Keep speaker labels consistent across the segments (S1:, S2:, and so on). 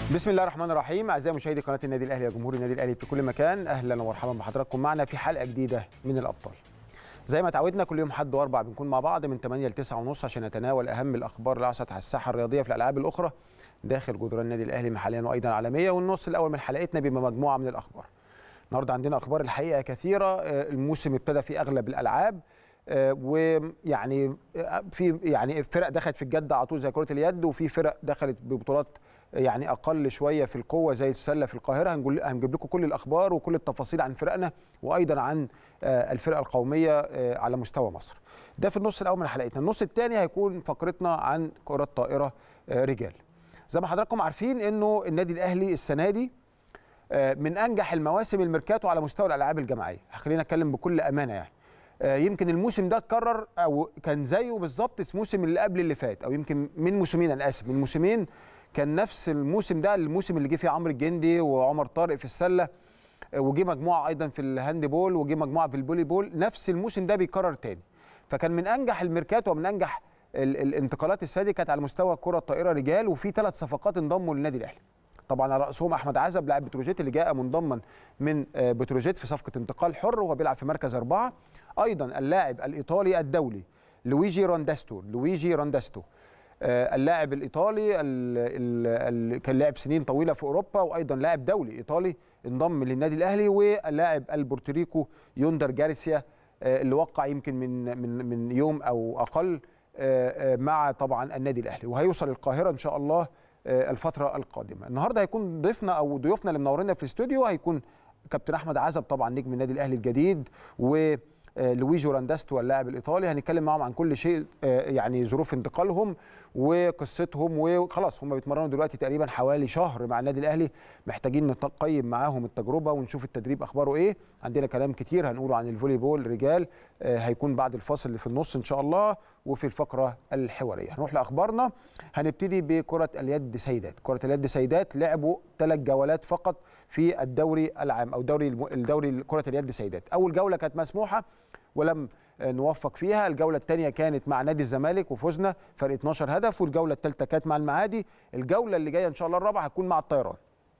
S1: بسم الله الرحمن الرحيم اعزائي مشاهدي قناه النادي الاهلي يا جمهور النادي الاهلي في كل مكان اهلا ومرحبا بحضراتكم معنا في حلقه جديده من الابطال زي ما اتعودنا كل يوم حد واربع بنكون مع بعض من 8 ل 9 ونص عشان نتناول اهم الاخبار اللي حصلت على الساحه الرياضيه في الالعاب الاخرى داخل جدران النادي الاهلي محليا وايضا عالميا والنص الاول من حلقتنا بما مجموعه من الاخبار النهارده عندنا اخبار الحقيقه كثيره الموسم ابتدى في اغلب الالعاب ويعني في يعني فرق دخلت في الجد على طول زي كره اليد وفي فرق دخلت ببطولات يعني اقل شويه في القوه زي السله في القاهره هنجيب لكم كل الاخبار وكل التفاصيل عن فرقنا وايضا عن الفرقه القوميه على مستوى مصر ده في النص الاول من حلقتنا النص الثاني هيكون فقرتنا عن كره طائره رجال زي ما حضراتكم عارفين انه النادي الاهلي السنه دي من انجح المواسم الميركاتو على مستوى الالعاب الجماعيه خلينا اتكلم بكل امانه يعني يمكن الموسم ده اتكرر او كان زيه بالظبط الموسم اللي قبل اللي فات او يمكن من موسمين انا اسف من موسمين كان نفس الموسم ده الموسم اللي جه فيه عمرو الجندي وعمر طارق في السله وجه مجموعه ايضا في الهاند بول وجه مجموعه في البولي بول نفس الموسم ده بيكرر تاني فكان من انجح الميركاتو ومن انجح الانتقالات السنه دي كانت على مستوى كره الطائره رجال وفي ثلاث صفقات انضموا للنادي الاهلي طبعا على راسهم احمد عزب لاعب بتروجيت اللي جاء منضما من بتروجيت في صفقه انتقال حر وهو بيلعب في مركز اربعه ايضا اللاعب الايطالي الدولي لويجي رونداستو لويجي رونداستو اللاعب الايطالي اللي كان لاعب سنين طويله في اوروبا وايضا لاعب دولي ايطالي انضم للنادي الاهلي واللاعب البورتوريكو يوندر جارسيا اللي وقع يمكن من من من يوم او اقل مع طبعا النادي الاهلي وهيوصل القاهره ان شاء الله الفتره القادمه النهارده هيكون ضيفنا او ضيوفنا اللي منورنا في الاستوديو هيكون كابتن احمد عزب طبعا نجم النادي الاهلي الجديد و لويجو رانداستو اللاعب الايطالي هنتكلم معاهم عن كل شيء يعني ظروف انتقالهم وقصتهم وخلاص هم بيتمرنوا دلوقتي تقريبا حوالي شهر مع النادي الاهلي محتاجين نقيم معاهم التجربه ونشوف التدريب اخباره ايه عندنا كلام كتير هنقوله عن الفولي بول رجال هيكون بعد الفاصل اللي في النص ان شاء الله وفي الفقره الحواريه هنروح لاخبارنا هنبتدي بكره اليد سيدات كره اليد سيدات لعبوا ثلاث جولات فقط في الدوري العام او دوري الدوري كره اليد سيدات اول جوله كانت مسموحه ولم نوفق فيها الجولة الثانية كانت مع نادي الزمالك وفزنا فرق 12 هدف والجولة الثالثة كانت مع المعادي الجولة اللي جاية إن شاء الله الرابعة هتكون مع الطيران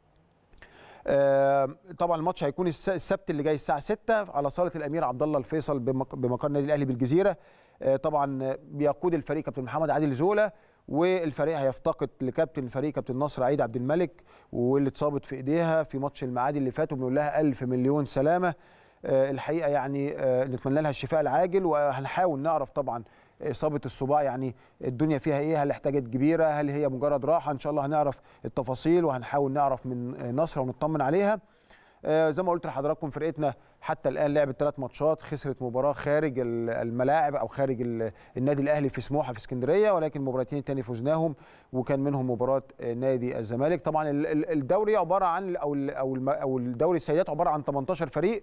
S1: آه طبعا الماتش هيكون السبت اللي جاي الساعة 6 على صالة الأمير عبد الله الفيصل بمقر النادي الأهلي بالجزيرة آه طبعا بيقود الفريق كابتن محمد عادل زولا والفريق هيفتقد لكابتن الفريق كابتن نصر عيد عبد الملك واللي اتصابت في ايديها في ماتش المعادي اللي فات وبنقول لها ألف مليون سلامة آه الحقيقه يعني آه نتمنى لها الشفاء العاجل وهنحاول نعرف طبعا اصابه الصباع يعني الدنيا فيها ايه هل احتاجت كبيره هل هي مجرد راحه ان شاء الله هنعرف التفاصيل وهنحاول نعرف من نصر ونطمن عليها آه زي ما قلت لحضراتكم فرقتنا حتى الان لعبت ثلاث ماتشات خسرت مباراه خارج الملاعب او خارج النادي الاهلي في سموحه في اسكندريه ولكن مباراتين الثاني فزناهم وكان منهم مباراه نادي الزمالك طبعا الدوري عباره عن او او الدوري السيدات عباره عن 18 فريق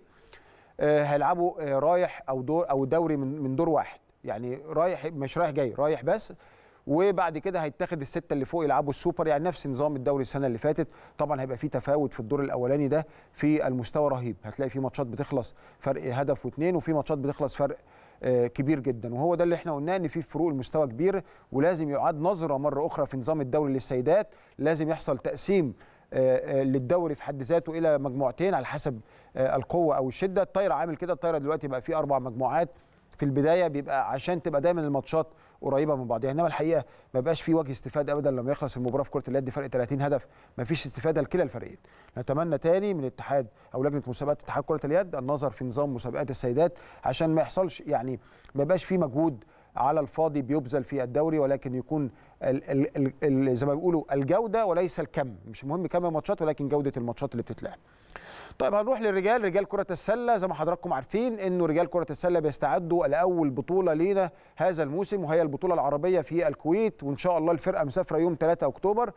S1: هيلعبوا رايح او دور او دوري من من دور واحد يعني رايح مش رايح جاي رايح بس وبعد كده هيتاخد السته اللي فوق يلعبوا السوبر يعني نفس نظام الدوري السنه اللي فاتت طبعا هيبقى في تفاوت في الدور الاولاني ده في المستوى رهيب هتلاقي في ماتشات بتخلص فرق هدف واثنين وفي ماتشات بتخلص فرق كبير جدا وهو ده اللي احنا قلناه ان في فروق المستوى كبير ولازم يعاد نظره مره اخرى في نظام الدوري للسيدات لازم يحصل تقسيم للدوري في حد ذاته الى مجموعتين على حسب القوه او الشده الطايره عامل كده الطايره دلوقتي بقى فيه اربع مجموعات في البدايه بيبقى عشان تبقى دايما الماتشات قريبه من بعضها انما الحقيقه ما بقاش في وجه استفاده ابدا لما يخلص المباراه في كره اليد فرق 30 هدف ما فيش استفاده لكلا الفريقين نتمنى تاني من اتحاد او لجنه مسابقات اتحاد كره اليد النظر في نظام مسابقات السيدات عشان ما يحصلش يعني ما يبقاش في مجهود على الفاضي بيبذل في الدوري ولكن يكون ال ال ال زي ما بيقولوا الجوده وليس الكم مش مهم كم الماتشات ولكن جوده الماتشات اللي بتتلعب طيب هنروح للرجال رجال كرة السلة زي ما حضراتكم عارفين انه رجال كرة السلة بيستعدوا لأول بطولة لينا هذا الموسم وهي البطولة العربية في الكويت وإن شاء الله الفرقة مسافرة يوم 3 أكتوبر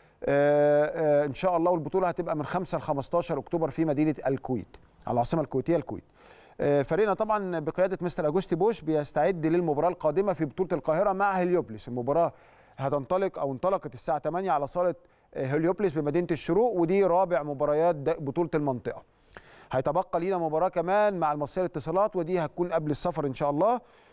S1: آآ آآ إن شاء الله والبطولة هتبقى من 5 ل 15 أكتوبر في مدينة الكويت على العاصمة الكويتية الكويت فريقنا طبعا بقيادة مستر أجوستي بوش بيستعد للمباراة القادمة في بطولة القاهرة مع هليوبلس المباراة هتنطلق أو انطلقت الساعة 8 على صالة هليوبلس بمدينه الشروق ودي رابع مباريات بطوله المنطقه هيتبقى لينا مباراه كمان مع المصريه للاتصالات ودي هتكون قبل السفر ان شاء الله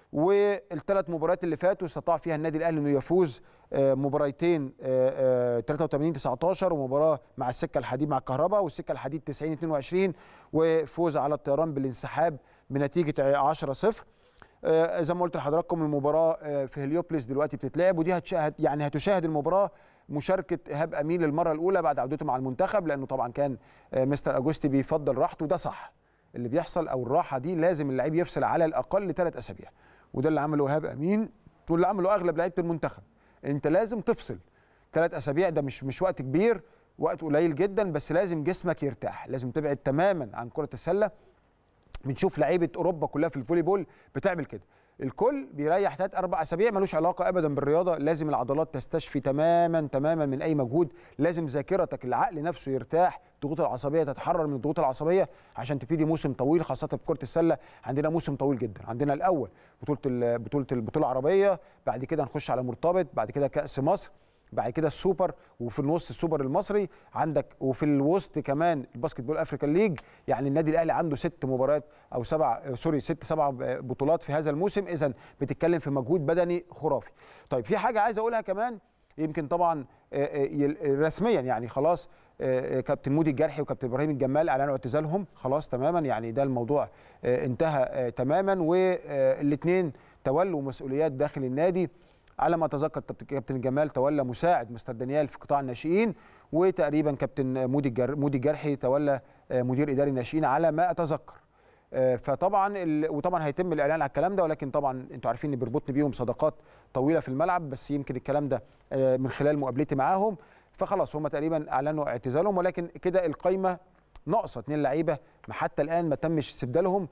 S1: والثلاث مباريات اللي فاتوا استطاع فيها النادي الاهلي انه يفوز آه، مباريتين آه، آه، 83 19 ومباراه مع السكه الحديد مع الكهرباء والسكه الحديد 90 22 وفوز على الطيران بالانسحاب بنتيجه 10 0 آه، زي ما قلت لحضراتكم المباراه آه، في هليوبلس دلوقتي بتتلعب ودي هتشاهد يعني هتشاهد المباراه مشاركه ايهاب امين للمره الاولى بعد عودته مع المنتخب لانه طبعا كان آه، مستر اجوستي بيفضل راحته وده صح اللي بيحصل او الراحه دي لازم اللعيب يفصل على الاقل ثلاث اسابيع وده اللي عمله ايهاب امين واللي عمله اغلب لعيبه المنتخب انت لازم تفصل ثلاث اسابيع ده مش مش وقت كبير وقت قليل جدا بس لازم جسمك يرتاح لازم تبعد تماما عن كره السله بنشوف لعيبه اوروبا كلها في الفولي بول بتعمل كده الكل بيريح ثلاث اربع اسابيع ملوش علاقه ابدا بالرياضه لازم العضلات تستشفي تماما تماما من اي مجهود لازم ذاكرتك العقل نفسه يرتاح الضغوط العصبيه تتحرر من الضغوط العصبيه عشان تبتدي موسم طويل خاصه في كره السله عندنا موسم طويل جدا عندنا الاول بطوله ال- بطوله البطوله العربيه بعد كده نخش على مرتبط بعد كده كاس مصر بعد كده السوبر وفي النص السوبر المصري عندك وفي الوسط كمان الباسكت بول افريكان ليج يعني النادي الاهلي عنده ست مباريات او سبع آه، سوري ست سبع بطولات في هذا الموسم اذا بتتكلم في مجهود بدني خرافي طيب في حاجه عايز اقولها كمان يمكن طبعا آه، آه، يل- رسميا يعني خلاص آه، آه، كابتن مودي الجرحي وكابتن ابراهيم الجمال اعلنوا اعتزالهم خلاص تماما يعني ده الموضوع آه، انتهى آه، تماما والاثنين تولوا مسؤوليات داخل النادي على ما اتذكر كابتن- كابتن جمال تولى مساعد مستر دانيال في قطاع الناشئين وتقريبا كابتن مودي الجر... مودي الجرحي تولى آه، مدير اداري الناشئين على ما اتذكر آه، فطبعا ال... وطبعا هيتم الاعلان على الكلام ده ولكن طبعا انتوا عارفين ان بيربطني بيهم صداقات طويله في الملعب بس يمكن الكلام ده آه، من خلال مقابلتي معاهم فخلاص هم تقريبا اعلنوا اعتزالهم ولكن كده القايمه ناقصه اثنين لعيبه ما حتى الان ما تمش استبدالهم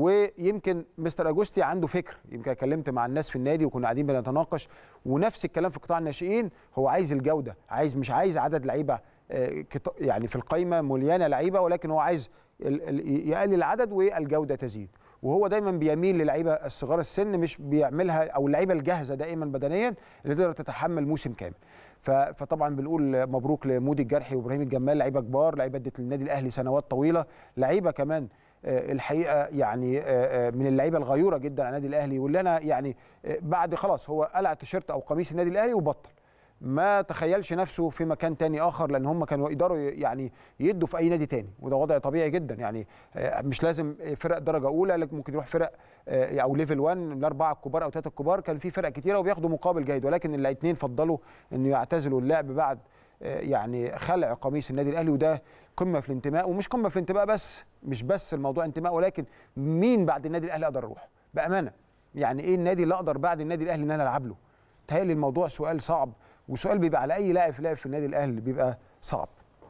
S1: ويمكن مستر اجوستي عنده فكر يمكن اتكلمت مع الناس في النادي وكنا قاعدين بنتناقش ونفس الكلام في قطاع الناشئين هو عايز الجوده عايز مش عايز عدد لعيبه آه، كت- يعني في القايمه مليانه لعيبه ولكن هو عايز ال- ال- يقلل العدد والجوده تزيد وهو دايما بيميل للعيبه الصغار السن مش بيعملها او اللعيبه الجاهزه دائما بدنيا اللي تقدر تتحمل موسم كامل ف- فطبعا بنقول مبروك لمودي الجرحي وابراهيم الجمال لعيبه كبار لعيبه ادت للنادي الاهلي سنوات طويله لعيبه كمان آه، الحقيقه يعني آه، آه، من اللعيبه الغيوره جدا على النادي الاهلي واللي انا يعني آه، بعد خلاص هو قلع تيشيرت او قميص النادي الاهلي وبطل ما تخيلش نفسه في مكان تاني اخر لان هم كانوا يقدروا ي- يعني يدوا في اي نادي تاني وده وضع طبيعي جدا يعني آه، مش لازم فرق درجه اولى لكن ممكن يروح فرق آه، او ليفل 1 الاربعه الكبار او ثلاثه الكبار كان في فرق كتيره وبياخدوا مقابل جيد ولكن الاثنين فضلوا انه يعتزلوا اللعب بعد آه، يعني خلع قميص النادي الاهلي وده قمه في الانتماء ومش قمه في الانتماء بس مش بس الموضوع انتماء ولكن مين بعد النادي الاهلي اقدر اروح بامانه يعني ايه النادي اللي اقدر بعد النادي الاهلي ان انا العب له تهيألي الموضوع سؤال صعب وسؤال بيبقى على اي لاعب في لاعب في النادي الاهلي بيبقى صعب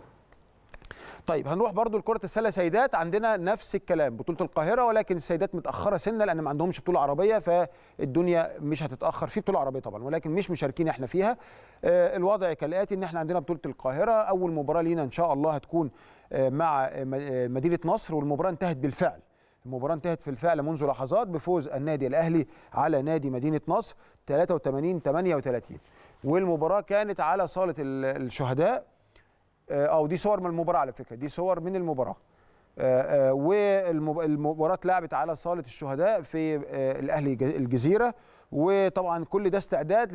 S1: طيب هنروح برضو لكرة السلة سيدات عندنا نفس الكلام بطولة القاهرة ولكن السيدات متأخرة سنة لأن ما عندهمش بطولة عربية فالدنيا مش هتتأخر في بطولة عربية طبعا ولكن مش مشاركين احنا فيها آه، الوضع كالآتي إن احنا عندنا بطولة القاهرة أول مباراة لينا إن شاء الله هتكون آه، مع آه، م- آه، مدينة نصر والمباراة انتهت بالفعل المباراة انتهت في الفعل منذ لحظات بفوز النادي الأهلي على نادي مدينة نصر 83 38 والمباراة كانت على صالة ال- الشهداء آه، او دي صور من المباراه على فكره دي صور من المباراه آه، آه، والمباراه اتلعبت على صاله الشهداء في آه، الاهلي ج- الجزيره وطبعا كل ده استعداد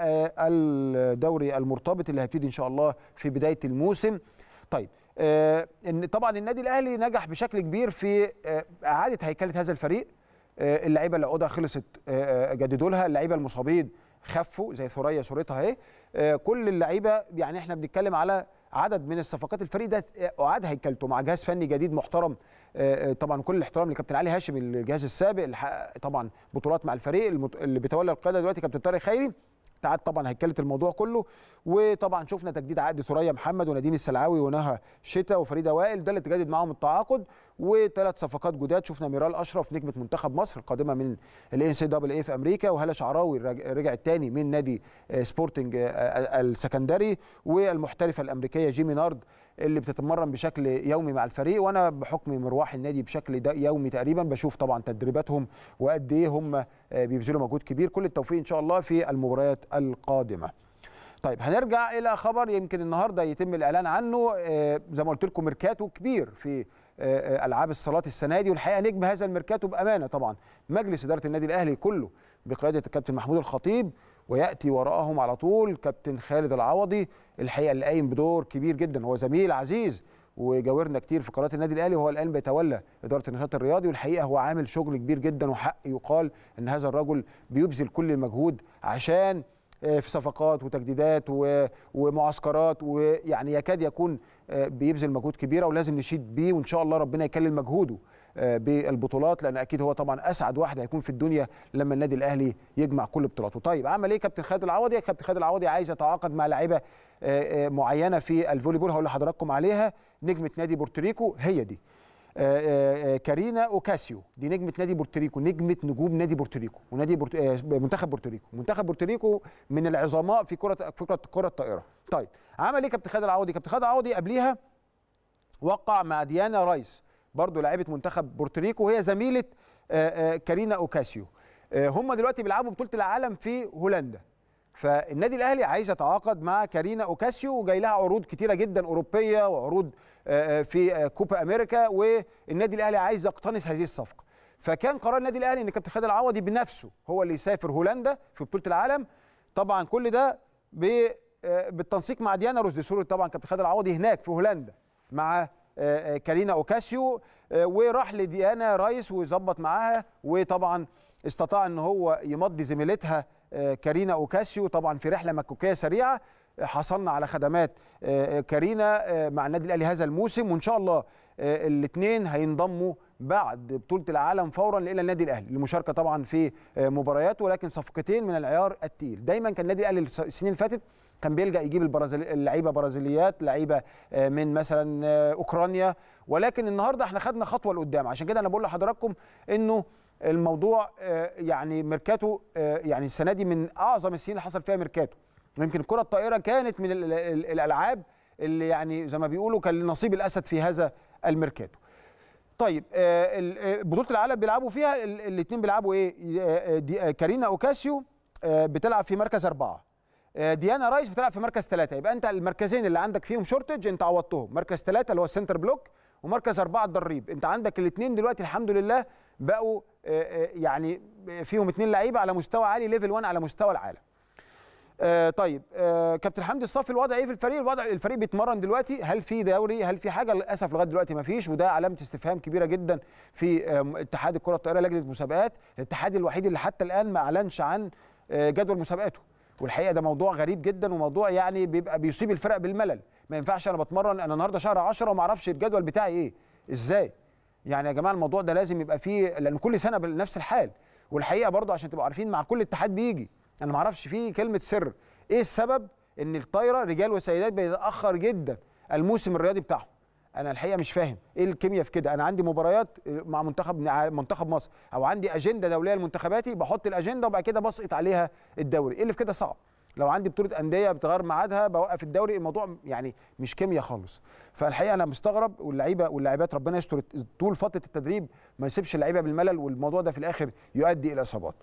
S1: للدوري المرتبط اللي هيبتدي ان شاء الله في بدايه الموسم طيب آه، ان طبعا النادي الاهلي نجح بشكل كبير في آه، اعاده هيكله هذا الفريق آه، اللعيبه اللي عقودها خلصت آه، آه، جددوا لها اللعيبه المصابين خفوا زي ثريا صورتها اهي آه، كل اللعيبه يعني احنا بنتكلم على عدد من الصفقات الفريق ده اعاد هيكلته مع جهاز فني جديد محترم آه، آه، طبعا كل الاحترام لكابتن علي هاشم الجهاز السابق اللي حقق طبعا بطولات مع الفريق المت- اللي بيتولى القياده دلوقتي كابتن طارق خيري تعاد طبعا هيكلت الموضوع كله وطبعا شفنا تجديد عقد ثريا محمد ونادين السلعاوي ونهى شتا وفريده وائل ده اللي تجدد معاهم التعاقد وثلاث صفقات جداد شفنا ميرال اشرف نجمه منتخب مصر القادمه من الان سي دبل اي في امريكا وهلا شعراوي رج- رجع الثاني من نادي آه، سبورتنج آه، آه، السكندري والمحترفه الامريكيه جيمي نارد اللي بتتمرن بشكل يومي مع الفريق وانا بحكم مروح النادي بشكل دا- يومي تقريبا بشوف طبعا تدريباتهم وقد ايه هم آه، بيبذلوا مجهود كبير كل التوفيق ان شاء الله في المباريات القادمه طيب هنرجع الى خبر يمكن النهارده يتم الاعلان عنه آه، زي ما قلت لكم ميركاتو كبير في العاب الصالات السنه دي والحقيقه نجم هذا الميركاتو بامانه طبعا مجلس اداره النادي الاهلي كله بقياده الكابتن محمود الخطيب وياتي وراءهم على طول كابتن خالد العوضي الحقيقه اللي قايم بدور كبير جدا هو زميل عزيز وجاورنا كتير في قناه النادي الاهلي وهو الان بيتولى اداره النشاط الرياضي والحقيقه هو عامل شغل كبير جدا وحق يقال ان هذا الرجل بيبذل كل المجهود عشان في صفقات وتجديدات ومعسكرات ويعني يكاد يكون بيبذل مجهود كبيره ولازم نشيد بيه وان شاء الله ربنا يكلل مجهوده بالبطولات لان اكيد هو طبعا اسعد واحد هيكون في الدنيا لما النادي الاهلي يجمع كل بطولاته طيب عمل ايه كابتن خالد العوضي كابتن خالد العوضي عايز يتعاقد مع لعيبه معينه في الفولي بول هقول لحضراتكم عليها نجمه نادي بورتوريكو هي دي كارينا اوكاسيو دي نجمه نادي بورتوريكو نجمه نجوم نادي بورتوريكو ونادي بورت... منتخب بورتوريكو منتخب بورتوريكو من العظماء في كره في كره كره الطائره طيب عمل ايه كابتن خالد العوضي كابتن خالد العوضي قبليها وقع مع ديانا رايس برضو لاعيبه منتخب بورتوريكو وهي زميله كارينا اوكاسيو هم دلوقتي بيلعبوا بطوله العالم في هولندا فالنادي الاهلي عايز يتعاقد مع كارينا اوكاسيو وجاي لها عروض كتيره جدا اوروبيه وعروض في كوبا امريكا والنادي الاهلي عايز يقتنص هذه الصفقه فكان قرار النادي الاهلي ان كابتن خالد العوضي بنفسه هو اللي يسافر هولندا في بطوله العالم طبعا كل ده بالتنسيق مع ديانا روز دي صوره طبعا كابتن خالد العوضي هناك في هولندا مع كارينا اوكاسيو وراح لديانا رايس وظبط معاها وطبعا استطاع ان هو يمضي زميلتها كارينا اوكاسيو طبعا في رحله مكوكيه سريعه حصلنا على خدمات كارينا مع النادي الاهلي هذا الموسم وان شاء الله الاثنين هينضموا بعد بطوله العالم فورا الى النادي الاهلي للمشاركه طبعا في مباريات ولكن صفقتين من العيار الثقيل دايما كان النادي الاهلي السنين اللي فاتت كان بيلجا يجيب البرازيل اللعيبه برازيليات لعيبه من مثلا اوكرانيا ولكن النهارده احنا خدنا خطوه لقدام عشان كده انا بقول لحضراتكم انه الموضوع يعني ميركاتو يعني السنه دي من اعظم السنين اللي حصل فيها ميركاتو يمكن الكره الطائره كانت من الالعاب اللي يعني زي ما بيقولوا كان نصيب الاسد في هذا الميركاتو طيب بطوله العالم بيلعبوا فيها الاثنين بيلعبوا ايه كارينا اوكاسيو بتلعب في مركز اربعه ديانا رايس بتلعب في مركز ثلاثه يبقى انت المركزين اللي عندك فيهم شورتج انت عوضتهم مركز ثلاثه اللي هو السنتر بلوك ومركز اربعه الضريب انت عندك الاثنين دلوقتي الحمد لله بقوا يعني فيهم اثنين لعيبه على مستوى عالي ليفل 1 على مستوى العالم آه طيب آه كابتن حمدي الصافي الوضع ايه في الفريق الوضع الفريق بيتمرن دلوقتي هل في دوري هل في حاجه للاسف لغايه دلوقتي ما فيش وده علامه استفهام كبيره جدا في آه اتحاد الكره الطائره لجنه المسابقات الاتحاد الوحيد اللي حتى الان ما اعلنش عن آه جدول مسابقاته والحقيقه ده موضوع غريب جدا وموضوع يعني بيبقى بيصيب الفرق بالملل ما ينفعش انا بتمرن انا النهارده شهر 10 وما اعرفش الجدول بتاعي ايه ازاي يعني يا جماعه الموضوع ده لازم يبقى فيه لان كل سنه بنفس الحال والحقيقه برضو عشان تبقوا عارفين مع كل اتحاد بيجي انا ما اعرفش فيه كلمه سر ايه السبب ان الطايره رجال وسيدات بيتاخر جدا الموسم الرياضي بتاعهم انا الحقيقه مش فاهم ايه الكيمياء في كده انا عندي مباريات مع منتخب منتخب مصر او عندي اجنده دوليه لمنتخباتي بحط الاجنده وبعد كده بسقط عليها الدوري ايه اللي في كده صعب لو عندي بطوله انديه بتغير ميعادها بوقف الدوري الموضوع يعني مش كيمياء خالص فالحقيقه انا مستغرب واللعيبه واللاعبات ربنا يستر طول فتره التدريب ما يسيبش اللعيبه بالملل والموضوع ده في الاخر يؤدي الى اصابات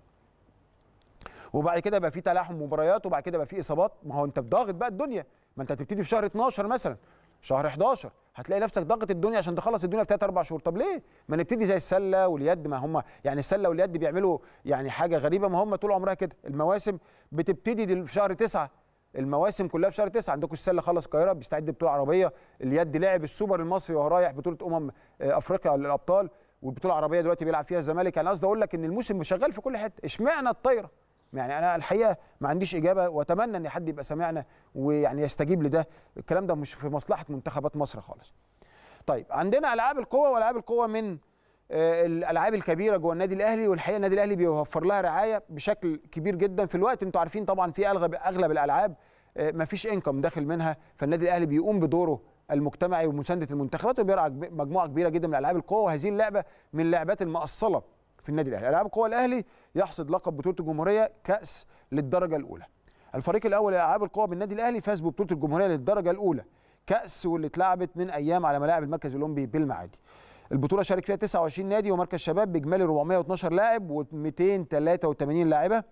S1: وبعد كده يبقى في تلاحم مباريات وبعد كده يبقى في اصابات ما هو انت بضاغط بقى الدنيا ما انت هتبتدي في شهر 12 مثلا شهر 11 هتلاقي نفسك ضاغط الدنيا عشان تخلص الدنيا في 3 4 شهور طب ليه ما نبتدي زي السله واليد ما هم يعني السله واليد بيعملوا يعني حاجه غريبه ما هم طول عمرها كده المواسم بتبتدي في شهر 9 المواسم كلها في شهر 9 عندكم السله خلص القاهره بيستعد بطوله عربيه اليد لعب السوبر المصري وهو رايح بطوله امم افريقيا للابطال والبطوله العربيه دلوقتي بيلعب فيها الزمالك يعني قصدي اقول لك ان الموسم شغال في كل حته اشمعنى الطايره يعني انا الحقيقه ما عنديش اجابه واتمنى ان حد يبقى سامعنا ويعني يستجيب لده الكلام ده مش في مصلحه منتخبات مصر خالص طيب عندنا العاب القوه والعاب القوه من الالعاب الكبيره جوه النادي الاهلي والحقيقه النادي الاهلي بيوفر لها رعايه بشكل كبير جدا في الوقت انتوا عارفين طبعا في اغلب اغلب الالعاب ما فيش انكم داخل منها فالنادي الاهلي بيقوم بدوره المجتمعي ومسانده المنتخبات وبيرعى مجموعه كبيره جدا من العاب القوه وهذه اللعبه من اللعبات المؤصله في النادي الاهلي العاب القوى الاهلي يحصد لقب بطوله الجمهوريه كاس للدرجه الاولى الفريق الاول لالعاب القوى بالنادي الاهلي فاز ببطوله الجمهوريه للدرجه الاولى كاس واللي اتلعبت من ايام على ملاعب المركز الاولمبي بالمعادي البطوله شارك فيها 29 نادي ومركز شباب باجمالي 412 لاعب و283 لاعبه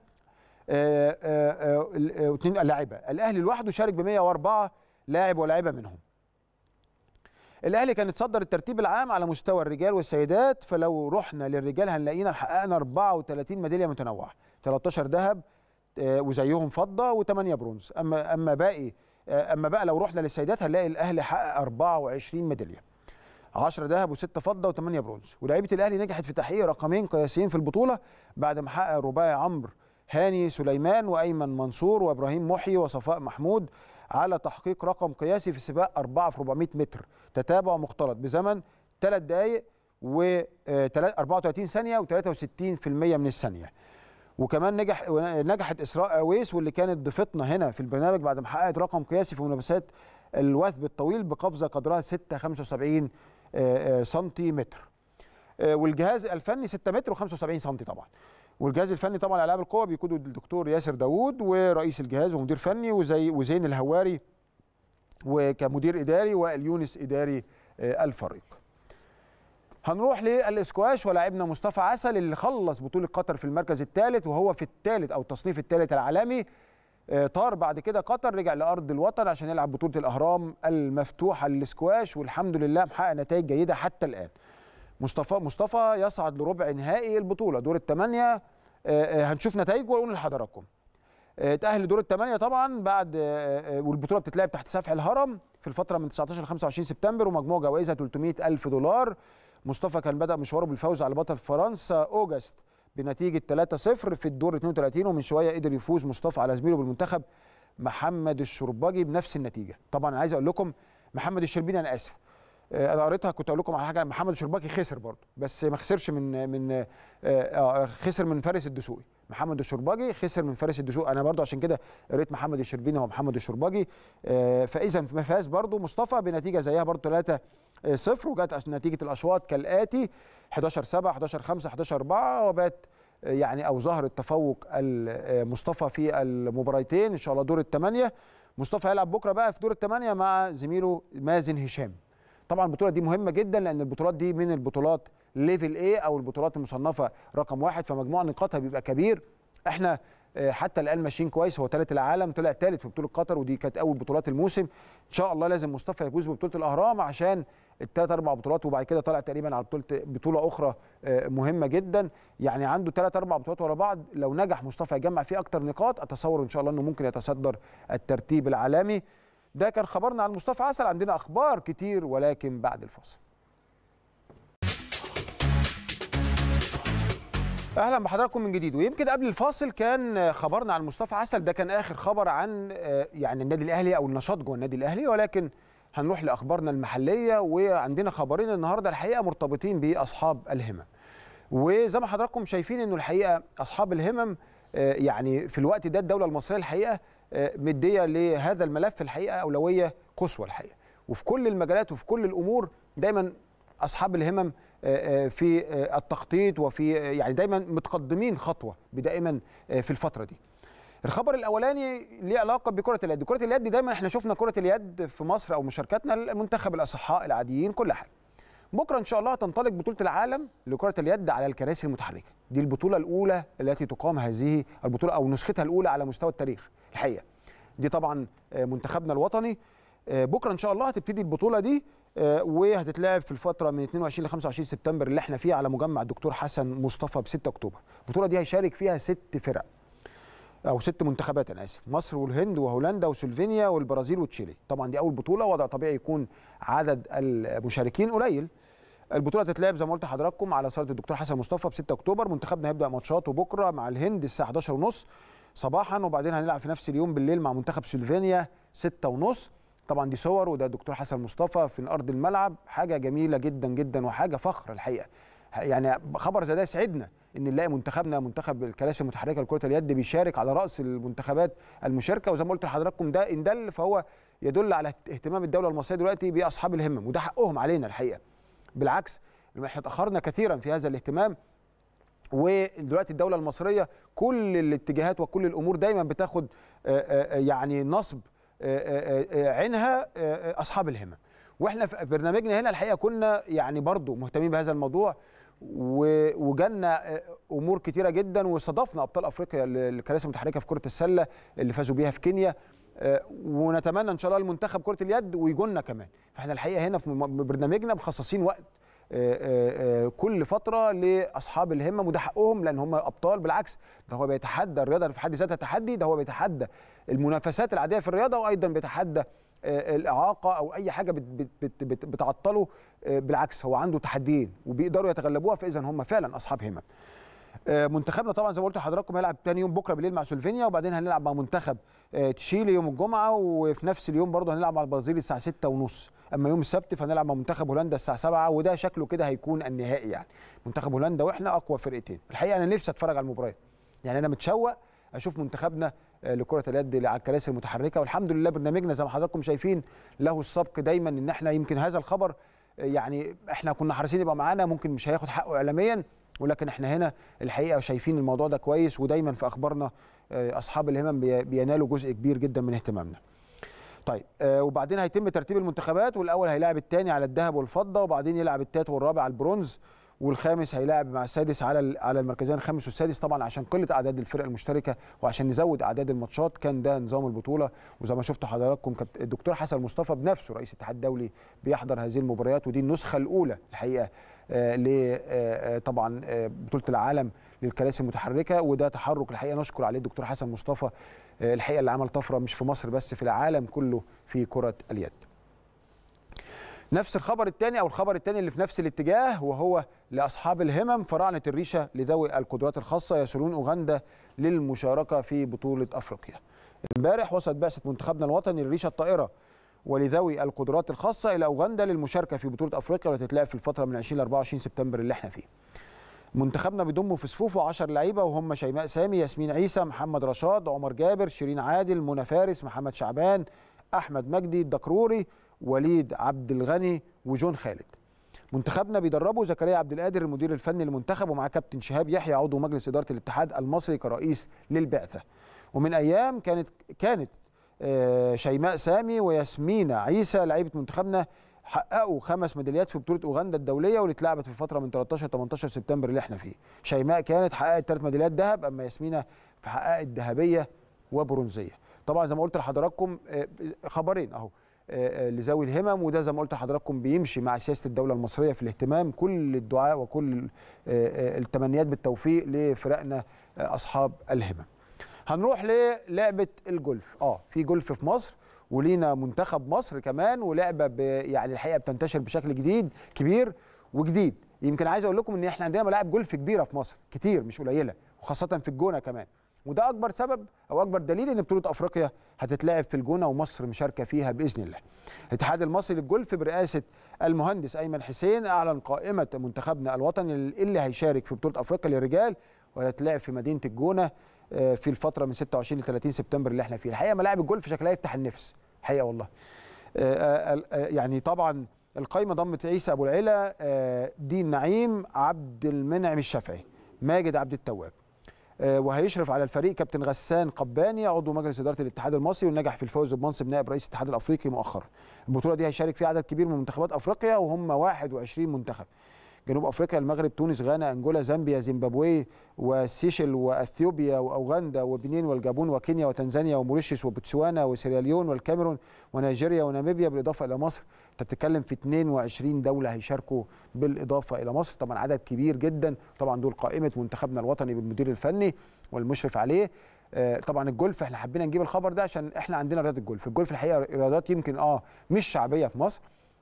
S1: واثنين لاعبه الاهلي لوحده شارك ب 104 لاعب ولاعبه منهم الاهلي كان اتصدر الترتيب العام على مستوى الرجال والسيدات فلو رحنا للرجال هنلاقينا حققنا 34 ميداليه متنوعه 13 ذهب آه، وزيهم فضه و8 برونز اما اما باقي آه، اما بقى لو رحنا للسيدات هنلاقي الاهلي حقق 24 ميداليه 10 ذهب و6 فضه و8 برونز ولاعيبه الاهلي نجحت في تحقيق رقمين قياسيين في البطوله بعد ما حقق رباعي عمرو هاني سليمان وايمن منصور وابراهيم محي وصفاء محمود على تحقيق رقم قياسي في سباق 4 في 400 متر تتابع مختلط بزمن 3 دقائق و 34 ثانيه و63% من الثانيه وكمان نجح نجحت اسراء اويس واللي كانت ضيفتنا هنا في البرنامج بعد ما حققت رقم قياسي في منافسات الوثب الطويل بقفزه قدرها 6.75 سنتيمتر والجهاز الفني 6 متر و75 سم طبعا والجهاز الفني طبعا العاب القوه بيقوده الدكتور ياسر داوود ورئيس الجهاز ومدير فني وزي وزين الهواري وكمدير اداري واليونس اداري آه، الفريق هنروح للاسكواش ولاعبنا مصطفى عسل اللي خلص بطوله قطر في المركز الثالث وهو في الثالث او التصنيف الثالث العالمي آه، طار بعد كده قطر رجع لارض الوطن عشان يلعب بطوله الاهرام المفتوحه للاسكواش والحمد لله محقق نتائج جيده حتى الان مصطفى مصطفى يصعد لربع نهائي البطوله دور الثمانيه هنشوف نتائجه واقول لحضراتكم آه، تأهل لدور الثمانية طبعا بعد آه، آه، والبطولة بتتلعب تحت سفح الهرم في الفترة من 19 ل 25 سبتمبر ومجموع جوائزها 300 ألف دولار مصطفى كان بدأ مشواره بالفوز على بطل فرنسا أوجست بنتيجة 3-0 في الدور 32 ومن شوية قدر يفوز مصطفى على زميله بالمنتخب محمد الشرباجي بنفس النتيجة طبعا عايز أقول لكم محمد الشربيني أنا آسف انا قريتها كنت اقول لكم على حاجه محمد الشرباكي خسر برضه بس ما خسرش من من آه خسر من فارس الدسوقي محمد الشرباجي خسر من فارس الدسوقي انا برضه عشان كده قريت محمد الشربيني هو محمد الشرباجي آه فاذا فاز برضه مصطفى بنتيجه زيها برضه 3 0 وجت نتيجه الاشواط كالاتي 11 7 11 5 11 4 وبات يعني او ظهر التفوق مصطفى في المباراتين ان شاء الله دور الثمانيه مصطفى هيلعب بكره بقى في دور الثمانيه مع زميله مازن هشام طبعا البطوله دي مهمه جدا لان البطولات دي من البطولات ليفل اي او البطولات المصنفه رقم واحد فمجموع نقاطها بيبقى كبير احنا آه، حتى الان ماشيين كويس هو ثالث العالم طلع ثالث في بطوله قطر ودي كانت اول بطولات الموسم ان شاء الله لازم مصطفى يفوز ببطوله الاهرام عشان الثلاث اربع بطولات وبعد كده طلع تقريبا على بطوله بطوله اخرى آه، مهمه جدا يعني عنده ثلاث اربع بطولات ورا بعض لو نجح مصطفى يجمع فيه اكتر نقاط اتصور ان شاء الله انه ممكن يتصدر الترتيب العالمي ده كان خبرنا عن مصطفى عسل عندنا اخبار كتير ولكن بعد الفاصل اهلا بحضراتكم من جديد ويمكن قبل الفاصل كان خبرنا عن مصطفى عسل ده كان اخر خبر عن آه، يعني النادي الاهلي او النشاط جوه النادي الاهلي ولكن هنروح لاخبارنا المحليه وعندنا خبرين النهارده الحقيقه مرتبطين باصحاب الهمم وزي ما حضراتكم شايفين انه الحقيقه اصحاب الهمم آه، يعني في الوقت ده الدوله المصريه الحقيقه آه، مديه لهذا الملف الحقيقه اولويه قصوى الحقيقه وفي كل المجالات وفي كل الامور دايما اصحاب الهمم آه، آه، في التخطيط وفي يعني دايما متقدمين خطوه دائما في الفتره دي الخبر الاولاني ليه علاقه بكره اليد كره اليد دايما احنا شفنا كره اليد في مصر او مشاركاتنا المنتخب الاصحاء العاديين كل حاجه بكره ان شاء الله تنطلق بطوله العالم لكره اليد على الكراسي المتحركه دي البطوله الاولى التي تقام هذه البطوله او نسختها الاولى على مستوى التاريخ الحقيقه دي طبعا آه، منتخبنا الوطني آه، بكره ان شاء الله هتبتدي البطوله دي آه، وهتتلعب في الفتره من 22 ل 25 سبتمبر اللي احنا فيها على مجمع الدكتور حسن مصطفى ب 6 اكتوبر البطوله دي هيشارك فيها ست فرق او ست منتخبات انا اسف مصر والهند وهولندا وسلوفينيا والبرازيل وتشيلي طبعا دي اول بطوله وضع طبيعي يكون عدد المشاركين قليل البطوله هتتلعب زي ما قلت لحضراتكم على صاله الدكتور حسن مصطفى ب 6 اكتوبر منتخبنا هيبدا ماتشاته بكره مع الهند الساعه 11:30 صباحا وبعدين هنلعب في نفس اليوم بالليل مع منتخب سلوفينيا 6:30 طبعا دي صور وده الدكتور حسن مصطفى في ارض الملعب حاجه جميله جدا جدا وحاجه فخر الحقيقه يعني خبر زي ده يسعدنا ان نلاقي منتخبنا منتخب الكراسي المتحركه لكره اليد بيشارك على راس المنتخبات المشاركه وزي ما قلت لحضراتكم ده ان دل فهو يدل على اهتمام الدوله المصريه دلوقتي باصحاب الهمم وده حقهم علينا الحقيقه بالعكس احنا تاخرنا كثيرا في هذا الاهتمام ودلوقتي الدوله المصريه كل الاتجاهات وكل الامور دايما بتاخد يعني نصب عينها اصحاب الهمم واحنا في برنامجنا هنا الحقيقه كنا يعني برضو مهتمين بهذا الموضوع وجالنا امور كتيره جدا واستضفنا ابطال افريقيا للكراسي المتحركه في كره السله اللي فازوا بيها في كينيا آه، ونتمنى ان شاء الله المنتخب كره اليد ويجونا كمان فاحنا الحقيقه هنا في م- برنامجنا مخصصين وقت آه، آه، آه، كل فتره لاصحاب الهمم وده حقهم لان هم ابطال بالعكس ده هو بيتحدى الرياضه في حد ذاتها تحدي ده هو بيتحدى المنافسات العاديه في الرياضه وايضا بيتحدى آه، الاعاقه او اي حاجه بت بت بت بت بتعطله آه، بالعكس هو عنده تحديين وبيقدروا يتغلبوها فاذا هم فعلا اصحاب همم آه، منتخبنا طبعا زي ما قلت لحضراتكم هيلعب تاني يوم بكره بالليل مع سلوفينيا وبعدين هنلعب مع منتخب آه، تشيلي يوم الجمعه وفي نفس اليوم برضه هنلعب مع البرازيل الساعه 6 ونص اما يوم السبت فهنلعب مع منتخب هولندا الساعه 7 وده شكله كده هيكون النهائي يعني منتخب هولندا واحنا اقوى فرقتين الحقيقه انا نفسي اتفرج على المباريات يعني انا متشوق اشوف منتخبنا آه، لكره اليد على الكراسي المتحركه والحمد لله برنامجنا زي ما حضراتكم شايفين له السبق دايما ان احنا يمكن هذا الخبر آه، يعني احنا كنا حريصين يبقى معانا ممكن مش هياخد حقه اعلاميا ولكن احنا هنا الحقيقه شايفين الموضوع ده كويس ودايما في اخبارنا آه، اصحاب الهمم بي- بينالوا جزء كبير جدا من اهتمامنا. طيب آه وبعدين هيتم ترتيب المنتخبات والاول هيلاعب الثاني على الذهب والفضه وبعدين يلعب الثالث والرابع على البرونز والخامس هيلاعب مع السادس على ال- على المركزين الخامس والسادس طبعا عشان قله اعداد الفرق المشتركه وعشان نزود اعداد الماتشات كان ده نظام البطوله وزي ما شفتوا حضراتكم كابت- الدكتور حسن مصطفى بنفسه رئيس الاتحاد الدولي بيحضر هذه المباريات ودي النسخه الاولى الحقيقه آه ل آه، آه، طبعا آه، بطوله العالم للكراسي المتحركه وده تحرك الحقيقه نشكر عليه الدكتور حسن مصطفى آه، الحقيقه اللي عمل طفره مش في مصر بس في العالم كله في كره اليد. نفس الخبر الثاني او الخبر الثاني اللي في نفس الاتجاه وهو لاصحاب الهمم فراعنه الريشه لذوي القدرات الخاصه يصلون اوغندا للمشاركه في بطوله افريقيا. امبارح وصلت بعثه منتخبنا الوطني للريشه الطائره ولذوي القدرات الخاصه الى اوغندا للمشاركه في بطوله افريقيا والتي تتلعب في الفتره من 20 ل 24 سبتمبر اللي احنا فيه. منتخبنا بيضم في صفوفه 10 لعيبه وهم شيماء سامي ياسمين عيسى محمد رشاد عمر جابر شيرين عادل منى فارس محمد شعبان احمد مجدي الدكروري وليد عبد الغني وجون خالد منتخبنا بيدربه زكريا عبد القادر المدير الفني للمنتخب ومعاه كابتن شهاب يحيى عضو مجلس اداره الاتحاد المصري كرئيس للبعثه ومن ايام كانت كانت آه، شيماء سامي وياسمين عيسى لعيبه منتخبنا حققوا خمس ميداليات في بطوله اوغندا الدوليه واللي اتلعبت في فتره من 13 ل 18 سبتمبر اللي احنا فيه. شيماء كانت حققت ثلاث ميداليات ذهب اما ياسمينه فحققت ذهبيه وبرونزيه. طبعا زي ما قلت لحضراتكم آه، خبرين اهو آه، آه، لذوي الهمم وده زي ما قلت لحضراتكم بيمشي مع سياسه الدوله المصريه في الاهتمام كل الدعاء وكل آه، آه، التمنيات بالتوفيق لفرقنا آه، اصحاب الهمم. هنروح للعبه الجولف اه في جولف في مصر ولينا منتخب مصر كمان ولعبه ب... يعني الحقيقه بتنتشر بشكل جديد كبير وجديد يمكن عايز اقول لكم ان احنا عندنا ملاعب جولف كبيره في مصر كتير مش قليله وخاصه في الجونه كمان وده اكبر سبب او اكبر دليل ان بطوله افريقيا هتتلعب في الجونه ومصر مشاركه فيها باذن الله. الاتحاد المصري للجولف برئاسه المهندس ايمن حسين اعلن قائمه منتخبنا الوطني اللي هيشارك في بطوله افريقيا للرجال وهتتلعب في مدينه الجونه آه، في الفتره من 26 ل 30 سبتمبر اللي احنا فيه. الحقيقه ملاعب الجولف شكلها يفتح النفس الحقيقه والله. آه، آه، آه، يعني طبعا القائمه ضمت عيسى ابو العلا آه، دين نعيم عبد المنعم الشافعي ماجد عبد التواب آه، وهيشرف على الفريق كابتن غسان قباني عضو مجلس اداره الاتحاد المصري ونجح في الفوز بمنصب نائب رئيس الاتحاد الافريقي مؤخرا. البطوله دي هيشارك فيها عدد كبير من منتخبات افريقيا وهم 21 منتخب. جنوب افريقيا المغرب تونس غانا انجولا زامبيا زيمبابوي وسيشل واثيوبيا واوغندا وبنين والجابون وكينيا وتنزانيا وموريشيوس وبوتسوانا وسيراليون والكاميرون ونيجيريا وناميبيا بالاضافه الى مصر انت بتتكلم في 22 دوله هيشاركوا بالاضافه الى مصر طبعا عدد كبير جدا طبعا دول قائمه منتخبنا الوطني بالمدير الفني والمشرف عليه آه، طبعا الجولف احنا حبينا نجيب الخبر ده عشان احنا عندنا رياضه الجولف الجولف الحقيقه رياضات يمكن اه مش شعبيه في مصر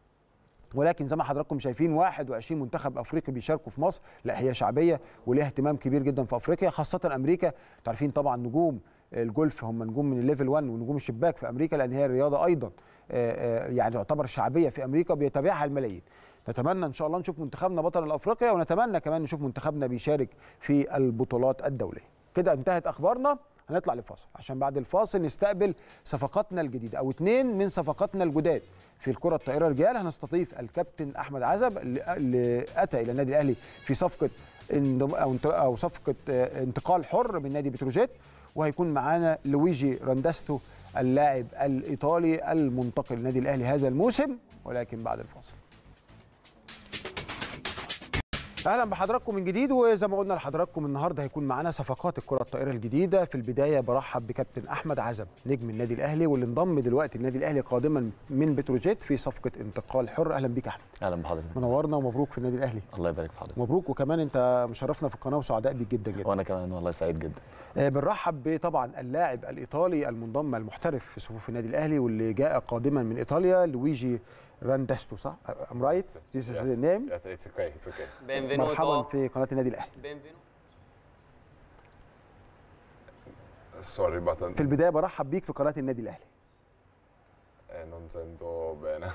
S1: ولكن زي ما حضراتكم شايفين 21 منتخب افريقي بيشاركوا في مصر لا هي شعبيه وليها اهتمام كبير جدا في افريقيا خاصه امريكا انتوا عارفين طبعا نجوم الجولف هم نجوم من الليفل 1 ونجوم الشباك في امريكا لان هي رياضه ايضا آه، آه، يعني تعتبر شعبيه في امريكا بيتابعها الملايين نتمنى ان شاء الله نشوف منتخبنا بطل الافريقيا ونتمنى كمان نشوف منتخبنا بيشارك في البطولات الدوليه كده انتهت اخبارنا هنطلع لفاصل عشان بعد الفاصل نستقبل صفقاتنا الجديده او اتنين من صفقاتنا الجداد في الكره الطائره رجال هنستضيف الكابتن احمد عزب اللي- اللي اتى الى النادي الاهلي في صفقه انضم- او انت- او صفقه آه، انتقال حر من نادي بتروجيت وهيكون معانا لويجي رانداستو اللاعب الايطالي المنتقل للنادي الاهلي هذا الموسم ولكن بعد الفاصل اهلا بحضراتكم من جديد وزي ما قلنا لحضراتكم النهارده هيكون معانا صفقات الكره الطائره الجديده في البدايه برحب بكابتن احمد عزب نجم النادي الاهلي واللي انضم دلوقتي النادي الاهلي قادما من بتروجيت في صفقه انتقال حر اهلا بيك احمد
S2: اهلا بحضرتك
S1: منورنا ومبروك في النادي الاهلي
S2: الله يبارك في حضرتك
S1: مبروك وكمان انت مشرفنا في القناه وسعداء بيك جدا جدا
S2: وانا كمان والله سعيد جدا
S1: آه، بنرحب طبعا اللاعب الايطالي المنضم المحترف في صفوف النادي الاهلي واللي جاء قادما من ايطاليا لويجي راندستو صح؟ ام رايت؟ ذيس از
S3: Yes.
S1: نيم
S3: Yes, it's okay. It's okay.
S1: مرحبا
S4: Benvenuto.
S1: في قناه النادي الاهلي
S4: Benvenuto.
S3: Sorry, but
S1: في البدايه برحب بيك في قناه النادي الاهلي
S3: eh, non sento bene.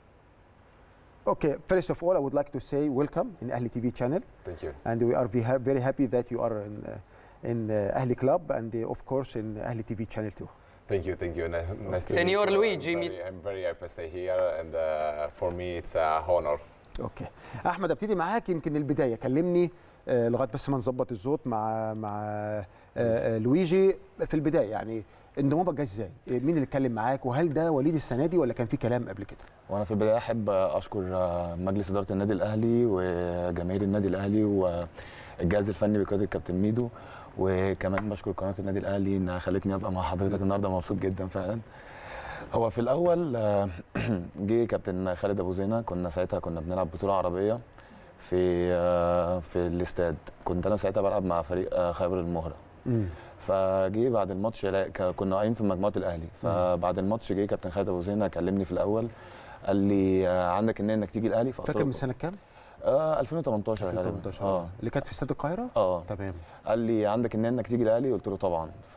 S1: Okay, first of all, I would like to say welcome in Ahli TV channel,
S3: Thank you.
S1: and we are ve- very happy that you are in, uh, in uh, Ahli Club and uh, of course in Ahli TV channel too.
S3: Thank you. Thank you. Ni- Nice to
S4: Senor
S3: meet you.
S4: Luigi,
S3: I'm
S4: mis-
S3: very, I'm very happy to stay here, and uh, for me, it's a honor.
S1: اوكي احمد ابتدي معاك يمكن البدايه كلمني آه، لغايه بس ما نظبط الصوت مع مع آه، آه، لويجي في البدايه يعني انضمامك جه ازاي؟ آه، مين اللي اتكلم معاك وهل ده وليد السنه دي ولا كان في كلام قبل كده؟
S2: وانا في البدايه احب اشكر آه، مجلس اداره النادي الاهلي وجماهير النادي الاهلي والجهاز الفني بقياده الكابتن ميدو وكمان بشكر قناه النادي الاهلي انها خلتني ابقى مع حضرتك النهارده مبسوط جدا فعلا هو في الاول آه، جه كابتن خالد ابو زينه كنا ساعتها كنا بنلعب بطوله عربيه في آه، في الاستاد كنت انا ساعتها بلعب مع فريق آه، خيبر المهره فجه بعد الماتش لا- ك- كنا قايمين في مجموعه الاهلي فبعد الماتش جه كابتن خالد ابو زينه كلمني في الاول قال لي آه، عندك النيه انك تيجي الاهلي فقلت
S1: فاكر
S2: له-
S1: من سنه كام؟
S2: اه 2018 غالبا
S1: 2018
S2: اه
S1: اللي كانت في استاد القاهره؟
S2: اه
S1: تمام
S2: قال لي عندك النيه انك تيجي الاهلي قلت له طبعا ف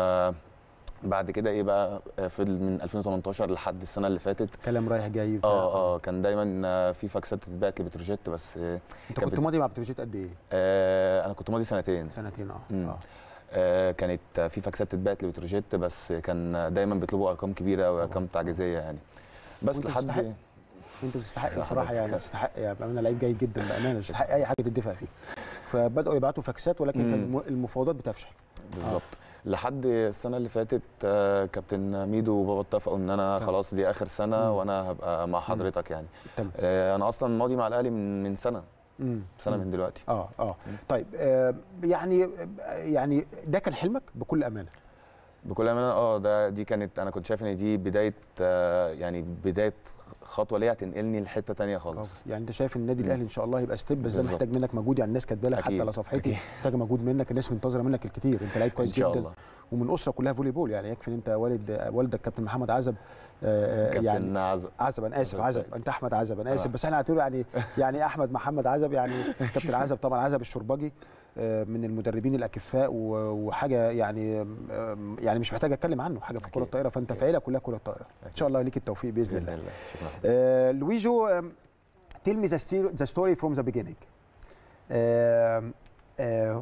S2: بعد كده ايه بقى آه، فضل من 2018 لحد السنه اللي فاتت
S1: كلام رايح جاي بتاع.
S2: اه اه كان دايما آه، في فاكسات تتبعت لبتروجيت بس آه،
S1: انت
S2: كان
S1: كنت
S2: بت-
S1: ماضي مع بتروجيت قد ايه؟
S2: آه انا كنت ماضي سنتين
S1: سنتين اه
S2: مم.
S1: اه
S2: آه، كانت في فاكسات تتبعت لبتروجيت بس كان دايما بيطلبوا ارقام كبيره وارقام تعجيزيه يعني بس
S1: وأنت
S2: لحد
S1: تستحق. انت تستحق
S2: لا
S1: بصراحه
S2: حضرتك.
S1: يعني تستحق يعني بامانه لعيب جيد جدا بامانه تستحق اي حاجه تدفع فيه فبداوا يبعتوا فاكسات ولكن كان
S2: مم.
S1: الم- المفاوضات بتفشل
S2: بالظبط لحد السنه اللي فاتت آه، كابتن ميدو وبابا اتفقوا ان انا
S1: تمام.
S2: خلاص دي اخر سنه
S1: مم.
S2: وانا هبقى مع حضرتك يعني
S1: تمام
S2: آه، انا اصلا ماضي مع الاهلي من من سنه
S1: مم.
S2: سنه
S1: مم.
S2: من دلوقتي
S1: اه اه طيب آه يعني يعني ده كان حلمك بكل امانه
S2: بكل امانه اه ده دي كانت انا كنت شايف ان دي بدايه آه، يعني بدايه خطوه ليا هتنقلني لحته تانية خالص
S1: يعني انت شايف النادي
S2: مم.
S1: الاهلي ان شاء الله يبقى ستيب بس ده
S2: بالظبط.
S1: محتاج منك مجهود يعني الناس كاتبه لك حتى
S2: أكيد.
S1: على صفحتي
S2: أكيد.
S1: محتاجه مجهود منك الناس منتظره منك الكتير انت لعيب كويس
S2: ان شاء
S1: جدا
S2: الله
S1: ومن اسره كلها فولي بول يعني يكفي ان انت والد والدك كابتن محمد عزب آه، آه،
S2: كابتن
S1: يعني
S2: عزب
S1: عزب انا اسف
S2: أهلا
S1: عزب
S2: وسهلا.
S1: انت احمد عزب انا اسف
S2: آه.
S1: بس احنا هتقول يعني يعني احمد محمد عزب يعني كابتن عزب طبعا عزب الشربجي آه، من المدربين الاكفاء و- وحاجه يعني آم، يعني مش محتاج اتكلم عنه حاجه في الكره
S2: أكيد.
S1: الطائره فانت في عيله كلها كره طائره ان شاء الله ليك التوفيق باذن
S2: باذن
S1: الله
S2: الله شكرا
S1: آه، لويجو um, tell me the, sto- the story from the beginning um, uh,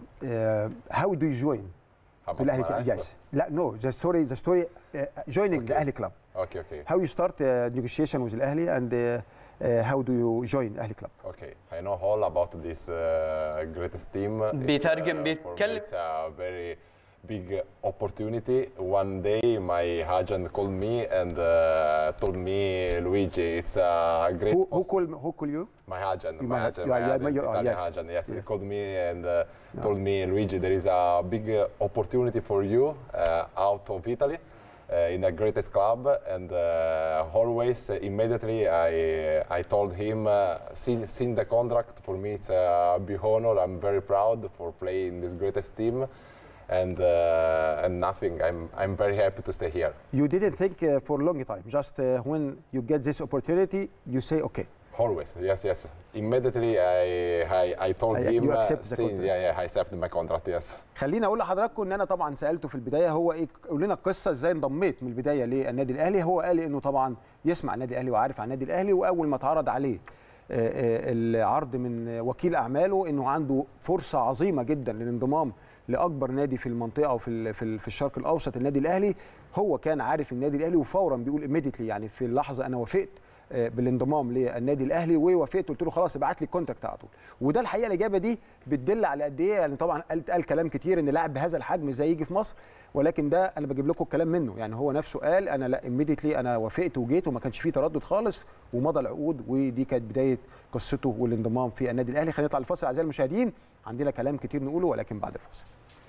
S1: uh, how do you join
S3: How
S1: to
S3: about
S1: الاهلي
S3: my
S1: club?
S3: life?
S1: yes لا no the story the story uh, joining the
S3: Okay.
S1: اهلي club
S3: Okay, okay,
S1: how you start uh, negotiation with الاهلي and uh, uh, how do you join اهلي club
S3: okay. I know all about this uh, greatest team. It's,
S4: بيترجم-
S3: for me
S4: بيتكلم.
S3: It's a very big opportunity. One day, my agent called me and uh, told me, Luigi, it's a great.
S1: who, who
S3: poss-
S1: call who call you
S3: My agent,
S1: You
S3: my
S1: manage-
S3: agent,
S1: you are-
S3: my
S1: you are-
S3: agent,
S1: you are-
S3: Italian
S1: yes.
S3: agent. Yes, he
S1: Yes.
S3: called me and uh, told me, Luigi, there is a big uh, opportunity for you uh, out of Italy. Uh, in the greatest club, and uh, always uh, immediately I I told him, uh, seen, seen the contract for me it's a big honor. I'm very proud for playing this greatest team, and uh, and nothing. I'm I'm very happy to stay here.
S1: you didn't think uh, for a long time just uh, when you get this opportunity you say okay
S3: Always, yes, yes. Immediately I I, I told
S1: I-
S3: him,
S1: you
S3: uh,
S1: accept the
S3: seen-
S1: contract.
S3: yeah, yeah, I accept my contract. Yes.
S1: خليني اقول لحضراتكم ان انا طبعا سالته في البدايه هو ايه قول لنا القصه ازاي انضميت من البدايه للنادي الاهلي هو قال لي انه طبعا يسمع النادي الاهلي وعارف عن النادي الاهلي واول ما اتعرض عليه آه، آه، العرض من وكيل اعماله انه عنده فرصه عظيمه جدا للانضمام لاكبر نادي في المنطقه او في ال- في ال- في الشرق الاوسط النادي الاهلي هو كان عارف النادي الاهلي وفورا بيقول immediately يعني في اللحظه انا وافقت آه، بالانضمام للنادي الاهلي ووافقت قلت له خلاص ابعت لي الكونتراكت على طول وده الحقيقه الاجابه دي بتدل على قد ايه يعني طبعا قال قال كلام كتير ان لاعب بهذا الحجم ازاي يجي في مصر ولكن ده انا بجيب لكم الكلام منه يعني هو نفسه قال انا لا immediately انا وافقت وجيت وما كانش فيه تردد خالص ومضى العقود ودي كانت بدايه قصته والانضمام في النادي الاهلي خلينا نطلع الفاصل اعزائي المشاهدين عندنا كلام كتير نقوله ولكن بعد الفاصل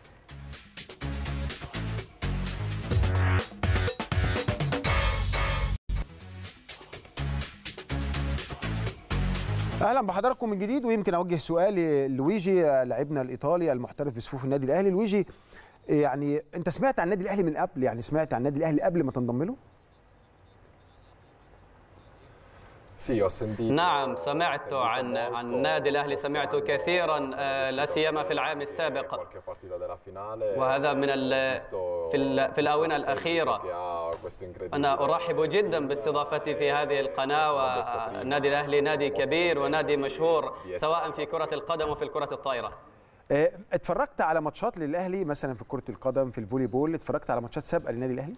S1: اهلا بحضراتكم من جديد ويمكن اوجه سؤال لويجي لاعبنا الايطالي المحترف في صفوف النادي الاهلي لويجي يعني انت سمعت عن النادي الاهلي من قبل يعني سمعت عن النادي الاهلي قبل ما تنضم له
S3: Sì, ho sentito.
S4: نعم
S3: ho
S4: سمعت
S3: sentito
S4: عن
S3: molto
S4: عن النادي الاهلي
S3: questo
S4: سمعت
S3: anno,
S4: كثيرا آه،
S3: ho
S4: لا سيما
S3: visto
S4: في العام
S3: qualche
S4: السابق
S3: partita della finale,
S4: وهذا من
S3: ho
S4: ال-
S3: visto
S4: في ال- في الآونة
S3: il seguito
S4: الأخيرة.
S3: che ha questo incredibile
S4: أنا أرحب جدا باستضافتي في هذه القناة والنادي الأهلي نادي كبير ونادي مشهور سواء في كرة القدم وفي الكرة الطائرة
S1: آه، اتفرجت على ماتشات للاهلي مثلا في كره القدم في الفولي بول اتفرجت على ماتشات سابقه للنادي الاهلي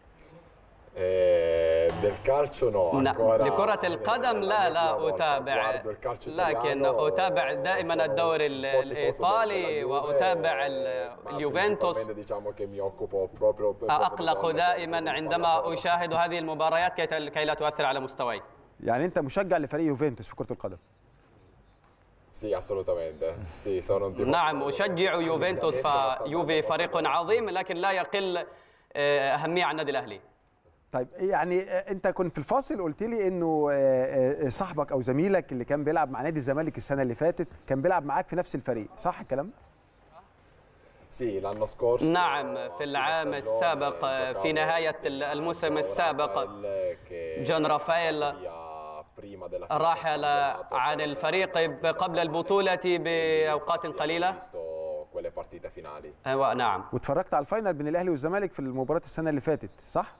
S3: Eh, del calcio no,
S4: لا
S3: ancora
S4: لكرة القدم لا لا أتابع لكن أتابع دائما الدوري ال- الإيطالي وأتابع ال- اليوفنتوس
S3: diciamo che mi occupo proprio proprio
S4: أقلق
S3: del-
S4: دائما عندما أشاهد هذه المباريات كي تل- كي لا تؤثر على مستواي
S1: يعني انت مشجع لفريق يوفنتوس في كره القدم
S3: Sì, assolutamente. Sì, sono un tifoso
S4: نعم
S3: del-
S4: أشجع يوفنتوس فيوفي فريق عظيم لكن لا يقل آه، أهمية عن النادي الأهلي
S1: طيب يعني آه، انت كنت في الفاصل قلت لي انه آه، آه، صاحبك او زميلك اللي كان بيلعب مع نادي الزمالك السنه اللي فاتت كان بيلعب معاك في نفس الفريق صح الكلام ده
S3: Sì, l'anno scorso
S4: نعم في العام السابق آه، في نهاية الموسم السابق جون رافائيل رحل عن الفريق قبل البطولة بأوقات قليلة
S3: quelle partite finali.
S4: أيوة نعم
S1: واتفرجت على الفاينل بين الاهلي والزمالك في المباراه السنه اللي فاتت صح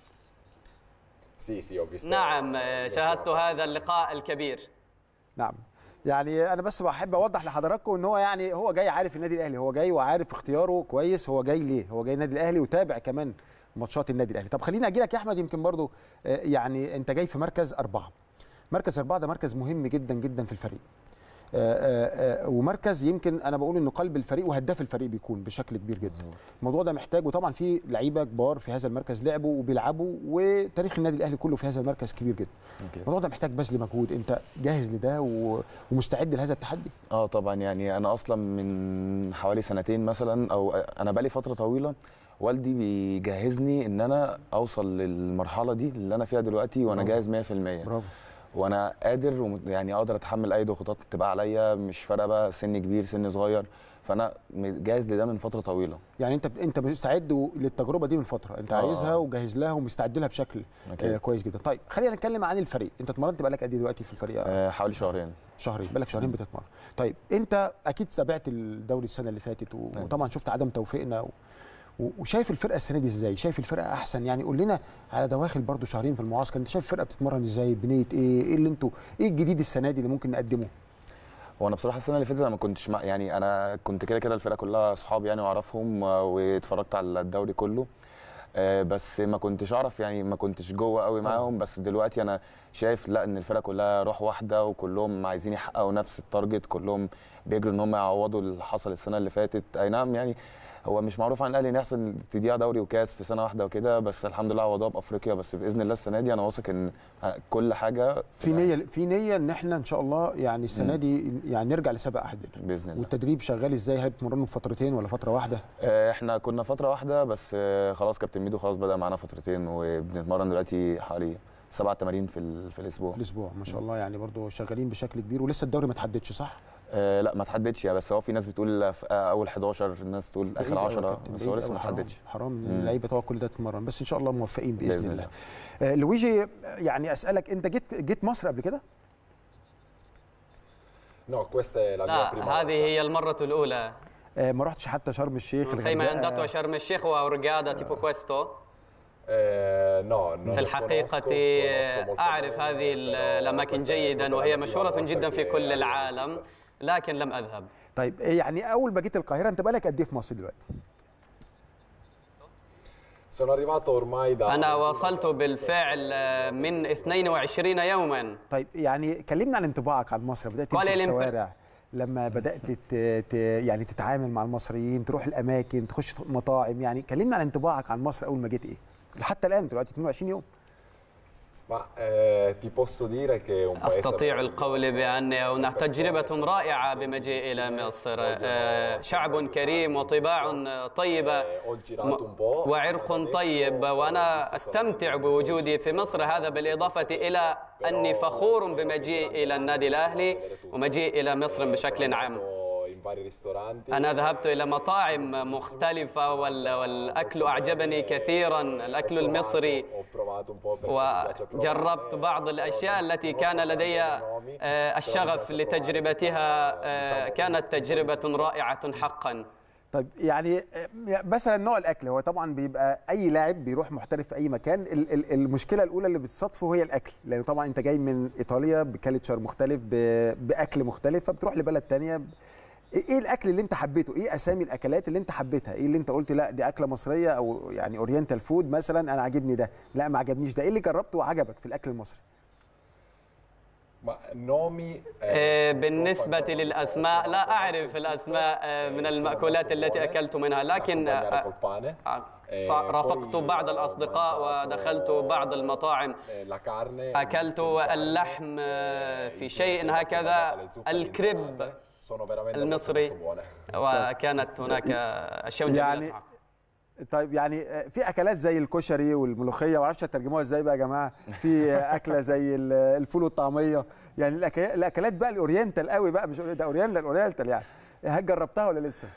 S3: Sì, sì, ho visto.
S4: نعم آه، شاهدت هذا اللقاء الكبير
S1: نعم يعني انا بس بحب اوضح لحضراتكم ان هو يعني هو جاي عارف النادي الاهلي هو جاي وعارف اختياره كويس هو جاي ليه هو جاي النادي الاهلي وتابع كمان ماتشات النادي الاهلي طب خليني اجي لك يا احمد يمكن برضو آه، يعني انت جاي في مركز أربعة مركز أربعة ده مركز مهم جدا جدا في الفريق آه، آه، آه، ومركز يمكن انا بقول انه قلب الفريق وهداف الفريق بيكون بشكل كبير جدا الموضوع ده محتاج وطبعا في لعيبه كبار في هذا المركز لعبوا وبيلعبوا وتاريخ النادي الاهلي كله في هذا المركز كبير جدا
S2: أوكي.
S1: الموضوع ده محتاج بذل مجهود انت جاهز لده و... ومستعد لهذا التحدي
S2: اه طبعا يعني انا اصلا من حوالي سنتين مثلا او انا بقالي فتره طويله والدي بيجهزني ان انا اوصل للمرحله دي اللي انا فيها دلوقتي وانا
S1: برافو.
S2: جاهز 100%
S1: برافو
S2: وانا قادر وم- يعني اقدر اتحمل اي ضغوطات تبقى عليا مش فارقه بقى سن كبير سن صغير فانا م- جاهز لده من فتره طويله
S1: يعني انت انت مستعد و- للتجربه دي من فتره انت
S2: آه.
S1: عايزها وجاهز لها ومستعد لها بشكل
S2: أكيد.
S1: آه كويس جدا طيب خلينا نتكلم عن الفريق انت اتمرنت بقالك قد ايه دلوقتي في الفريق آه.
S2: آه حوالي شهرين
S1: شهرين بقالك شهرين بتتمرن طيب انت اكيد تابعت الدوري السنه اللي فاتت و...
S2: أيوة.
S1: وطبعا شفت عدم توفيقنا و... و- وشايف الفرقه السنه دي ازاي شايف الفرقه احسن يعني قول لنا على دواخل برضو شهرين في المعسكر انت شايف الفرقه بتتمرن ازاي بنيه ايه ايه اللي انتوا ايه الجديد السنه دي اللي ممكن نقدمه
S2: وانا بصراحه السنه اللي فاتت انا ما كنتش مع يعني انا كنت كده كده الفرقه كلها صحابي يعني واعرفهم و- واتفرجت على الدوري كله آه، بس ما كنتش اعرف يعني ما كنتش جوه قوي
S1: طبعاً.
S2: معاهم بس دلوقتي انا شايف لا ان الفرقه كلها روح واحده وكلهم عايزين يحققوا نفس التارجت كلهم بيجروا ان هم يعوضوا اللي حصل السنه اللي فاتت اي نعم يعني هو مش معروف عن الاهلي ان يحصل تضيع دوري وكاس في سنه واحده وكده بس الحمد لله عوضوها بافريقيا بس باذن الله السنه دي انا واثق ان كل حاجه
S1: في نيه في نيه ان احنا ان شاء الله يعني السنه
S2: مم.
S1: دي يعني نرجع لسابق عهدنا
S2: باذن الله
S1: والتدريب شغال ازاي هل بتمرنوا في فترتين ولا فتره واحده
S2: آه، احنا كنا فتره واحده بس آه، خلاص كابتن ميدو خلاص بدا معانا فترتين وبنتمرن دلوقتي حوالي سبعة تمارين في ال- في الاسبوع
S1: في الاسبوع ما شاء الله يعني برضو شغالين بشكل كبير ولسه الدوري ما تحددش صح
S2: آه لا ما تحددش يعني بس هو في ناس بتقول في آه، اول 11 الناس تقول
S1: بعيد
S2: اخر
S1: أوي يا
S2: 10
S1: كابتن،
S2: بس
S1: بعيد
S2: هو لسه
S1: أوي،
S2: ما
S1: حرام-
S2: تحددش
S1: حرام
S2: مم.
S1: اللعيبه تقعد كل ده تتمرن بس ان شاء الله موفقين باذن,
S2: بإذن
S1: الله آه لويجي يعني اسالك انت جيت جيت مصر قبل كده
S3: No, questa è la mia
S4: لا
S3: prima
S4: هذه
S3: volta.
S4: هي المرة الأولى
S1: آه ما رحتش حتى شرم الشيخ
S4: Non sei mai
S1: الغردقة.
S4: andato a Sharm el Sheikh o a Hurghada tipo questo?
S3: Eh, no, non
S4: في
S3: lo
S4: الحقيقة
S3: conosco, conosco molto
S4: أعرف
S3: bene,
S4: هذه
S3: però
S4: الأماكن
S3: questa è
S4: جيدا
S3: proprio
S4: وهي
S3: la prima
S4: مشهورة
S3: volta
S4: جدا في
S3: che
S4: كل
S3: arrivo in
S4: العالم
S3: Egitto.
S4: لكن لم أذهب
S1: طيب آه، يعني اول ما جيت القاهره انت بقالك قد ايه في مصر دلوقتي
S3: Sono arrivato ormai da
S4: أنا وصلت بالفعل آه، من 22 يوما
S1: طيب يعني كلمنا عن انطباعك عن مصر بدات
S4: قال
S1: تمشي في
S4: لي انت-
S1: الشوارع لما بدات ت... ت... يعني تتعامل مع المصريين تروح الاماكن تخش مطاعم يعني كلمنا عن انطباعك عن مصر اول ما جيت ايه حتى الان دلوقتي 22 يوم
S3: Ma eh, ti posso dire che è un paese
S4: أستطيع القول بأن هناك تجربة رائعة بمجيء إلى مصر آه، شعب كريم وطباع طيبة
S3: Eh, ho girato un po'.
S4: وعرق طيب وأنا أستمتع بوجودي في مصر هذا بالإضافة إلى أني فخور بمجيء إلى النادي الأهلي ومجيء إلى مصر بشكل عام
S3: in vari ristoranti.
S4: أنا ذهبت إلى مطاعم مختلفة وال- والأكل أعجبني كثيرا الأكل المصري
S3: Ho provato un po' perché mi piace provare.
S4: وجربت بعض الأشياء التي كان لدي آه، الشغف لتجربتها آه، كانت تجربة رائعة حقا
S1: طيب يعني آه، مثلا نوع الاكل هو طبعا بيبقى اي لاعب بيروح محترف في اي مكان ال- ال- المشكله الاولى اللي بتصادفه هي الاكل لان طبعا انت جاي من ايطاليا بكالتشر مختلف ب- باكل مختلف فبتروح لبلد تانية ب- ايه الاكل اللي انت حبيته ايه اسامي الاكلات اللي انت حبيتها ايه اللي انت قلت لا دي اكله مصريه او يعني اورينتال فود مثلا انا عاجبني ده لا ما عجبنيش ده ايه اللي جربته وعجبك في الاكل المصري
S3: Ma nomi.
S4: آه،
S3: eh,
S4: بالنسبة
S3: purtroppo ancora non so
S4: للأسماء لا
S3: quanto
S4: أعرف
S3: mangiare.
S4: الأسماء آه، من
S3: Eh,
S4: المأكولات
S3: sono
S4: التي
S3: buone
S4: أكلت منها
S3: da
S4: لكن
S3: accompagnare
S4: آه،
S3: col pane.
S4: آه،
S3: Eh,
S4: ص- رافقت
S3: poi
S4: بعض
S3: ho
S4: الأصدقاء
S3: mangiato
S4: ودخلت بعض المطاعم
S3: eh, la carne.
S4: أكلت
S3: gli steak di
S4: اللحم
S3: carne,
S4: آه،
S3: eh,
S4: في
S3: i
S4: شيء
S3: insalate
S4: هكذا
S3: alle zuppe
S4: الكريب
S3: all'insalata. Sono veramente
S4: المصري.
S3: molto, molto buone.
S4: وكانت هناك أشياء جميلة
S1: يعني
S4: طبعاً.
S1: طيب يعني آه، في اكلات زي الكشري والملوخيه ما اعرفش هترجموها ازاي بقى يا جماعه في آه، اكله زي ال- الفول والطعميه يعني الأكل- الاكلات بقى الاورينتال قوي بقى مش ده اورينتال اورينتال يعني هل جربتها ولا لسه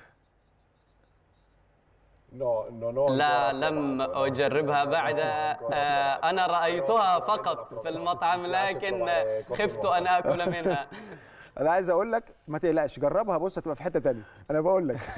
S3: No, non ho
S4: لا
S3: ancora
S4: لم
S3: provato, no.
S4: أجربها
S3: Non ho
S4: بعد
S3: ancora
S4: آه،
S3: provato.
S4: أنا
S3: Però
S4: رأيتها
S3: sicuramente
S4: فقط
S3: la
S4: في
S3: proverò.
S4: المطعم
S3: Mi piace
S4: لكن
S3: provare cose
S4: خفت
S3: nuove.
S4: أن آكل منها
S1: انا عايز اقول لك ما تقلقش جربها بص هتبقى في حته تانية انا بقول لك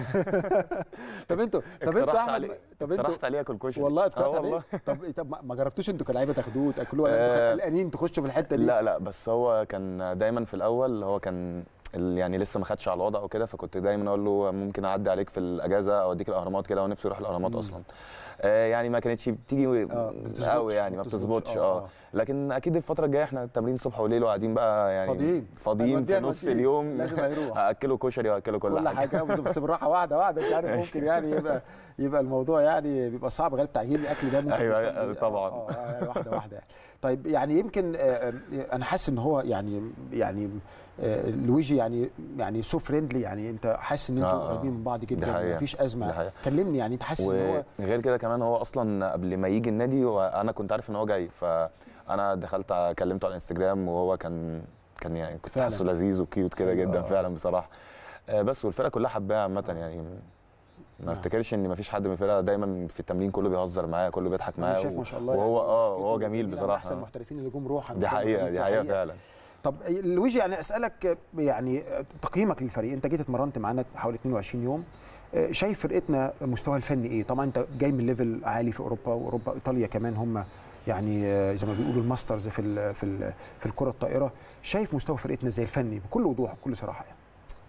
S1: طب انتوا طب انتوا
S2: اقترحت
S1: احمد
S2: عليه
S1: طب انتوا
S2: اقترحت عليه اكل كشري
S1: والله
S2: آه
S1: اقترحت عليه
S2: والله.
S1: طب طب ما- ما جربتوش انتوا كلاعيبه تاخدوه تاكلوه ولا انتوا
S2: آه،
S1: قلقانين تخشوا في الحته دي
S2: لا لا بس هو كان دايما في الاول هو كان ال- يعني لسه ما خدش على الوضع او كده فكنت دايما اقول له ممكن اعدي عليك في الاجازه او اديك الاهرامات كده ونفسي يروح الاهرامات اصلا آه يعني ما كانتش بتيجي
S1: آه، بتظبطش،
S2: قوي يعني
S1: ما
S2: ما
S1: بتظبطش،
S2: بتظبطش
S1: آه،
S2: اه
S1: آه.
S2: لكن اكيد الفتره الجايه احنا التمرين صبح وليل وقاعدين بقى يعني
S1: فاضيين.
S2: فاضيين
S1: هنوديها
S2: في نص
S1: نوديه.
S2: اليوم
S1: لازم هيروح.
S2: هاكله كشري وهاكله كل,
S1: كل حاجه بس- بس بالراحه واحده واحده انت عارف ممكن يعني يبقى يبقى الموضوع يعني بيبقى صعب غير تعجين الاكل ده ممكن
S2: أيوة،
S1: يوصل
S2: أيوة،
S1: ل-
S2: طبعاً.
S1: آه، آه، يعني واحده واحده يعني. طيب يعني يمكن آه، آه، انا حاسس ان هو يعني يعني آه، لويجي يعني يعني سو فريندلي يعني انت حاسس ان انتوا
S2: آه، آه.
S1: قريبين من بعض
S2: دي
S1: جدا
S2: حقيقة.
S1: مفيش
S2: دي
S1: ازمه
S2: حقيقة.
S1: كلمني يعني انت حاسس ان هو
S2: وغير كده كمان هو اصلا قبل ما يجي النادي وانا كنت عارف ان هو جاي فانا دخلت ع- كلمته على الانستجرام وهو كان كان يعني كنت
S1: فعلاً.
S2: حاسه لذيذ وكيوت كده
S1: أيوة،
S2: جدا
S1: آه.
S2: فعلا بصراحه آه، بس والفرقه كلها حباه عامه يعني ما
S1: نعم.
S2: افتكرش ان ما فيش حد من الفرقه دايما في التمرين كله بيهزر معاه كله بيضحك
S1: انا
S2: معاه
S1: شايف ما شاء الله
S2: وهو
S1: يعني
S2: اه
S1: كده
S2: وهو جميل
S1: من
S2: بصراحه
S1: احسن المحترفين اللي جم روحا
S2: دي حقيقه دي حقيقه فعلا
S1: طب لويجي يعني اسالك يعني تقييمك للفريق انت جيت اتمرنت معانا حوالي 22 يوم آه، شايف فرقتنا مستوى الفني ايه طبعا انت جاي من ليفل عالي في اوروبا واوروبا ايطاليا كمان هم يعني آه، زي ما بيقولوا الماسترز في ال في ال في الكره الطائره شايف مستوى فرقتنا زي الفني بكل وضوح بكل صراحه يعني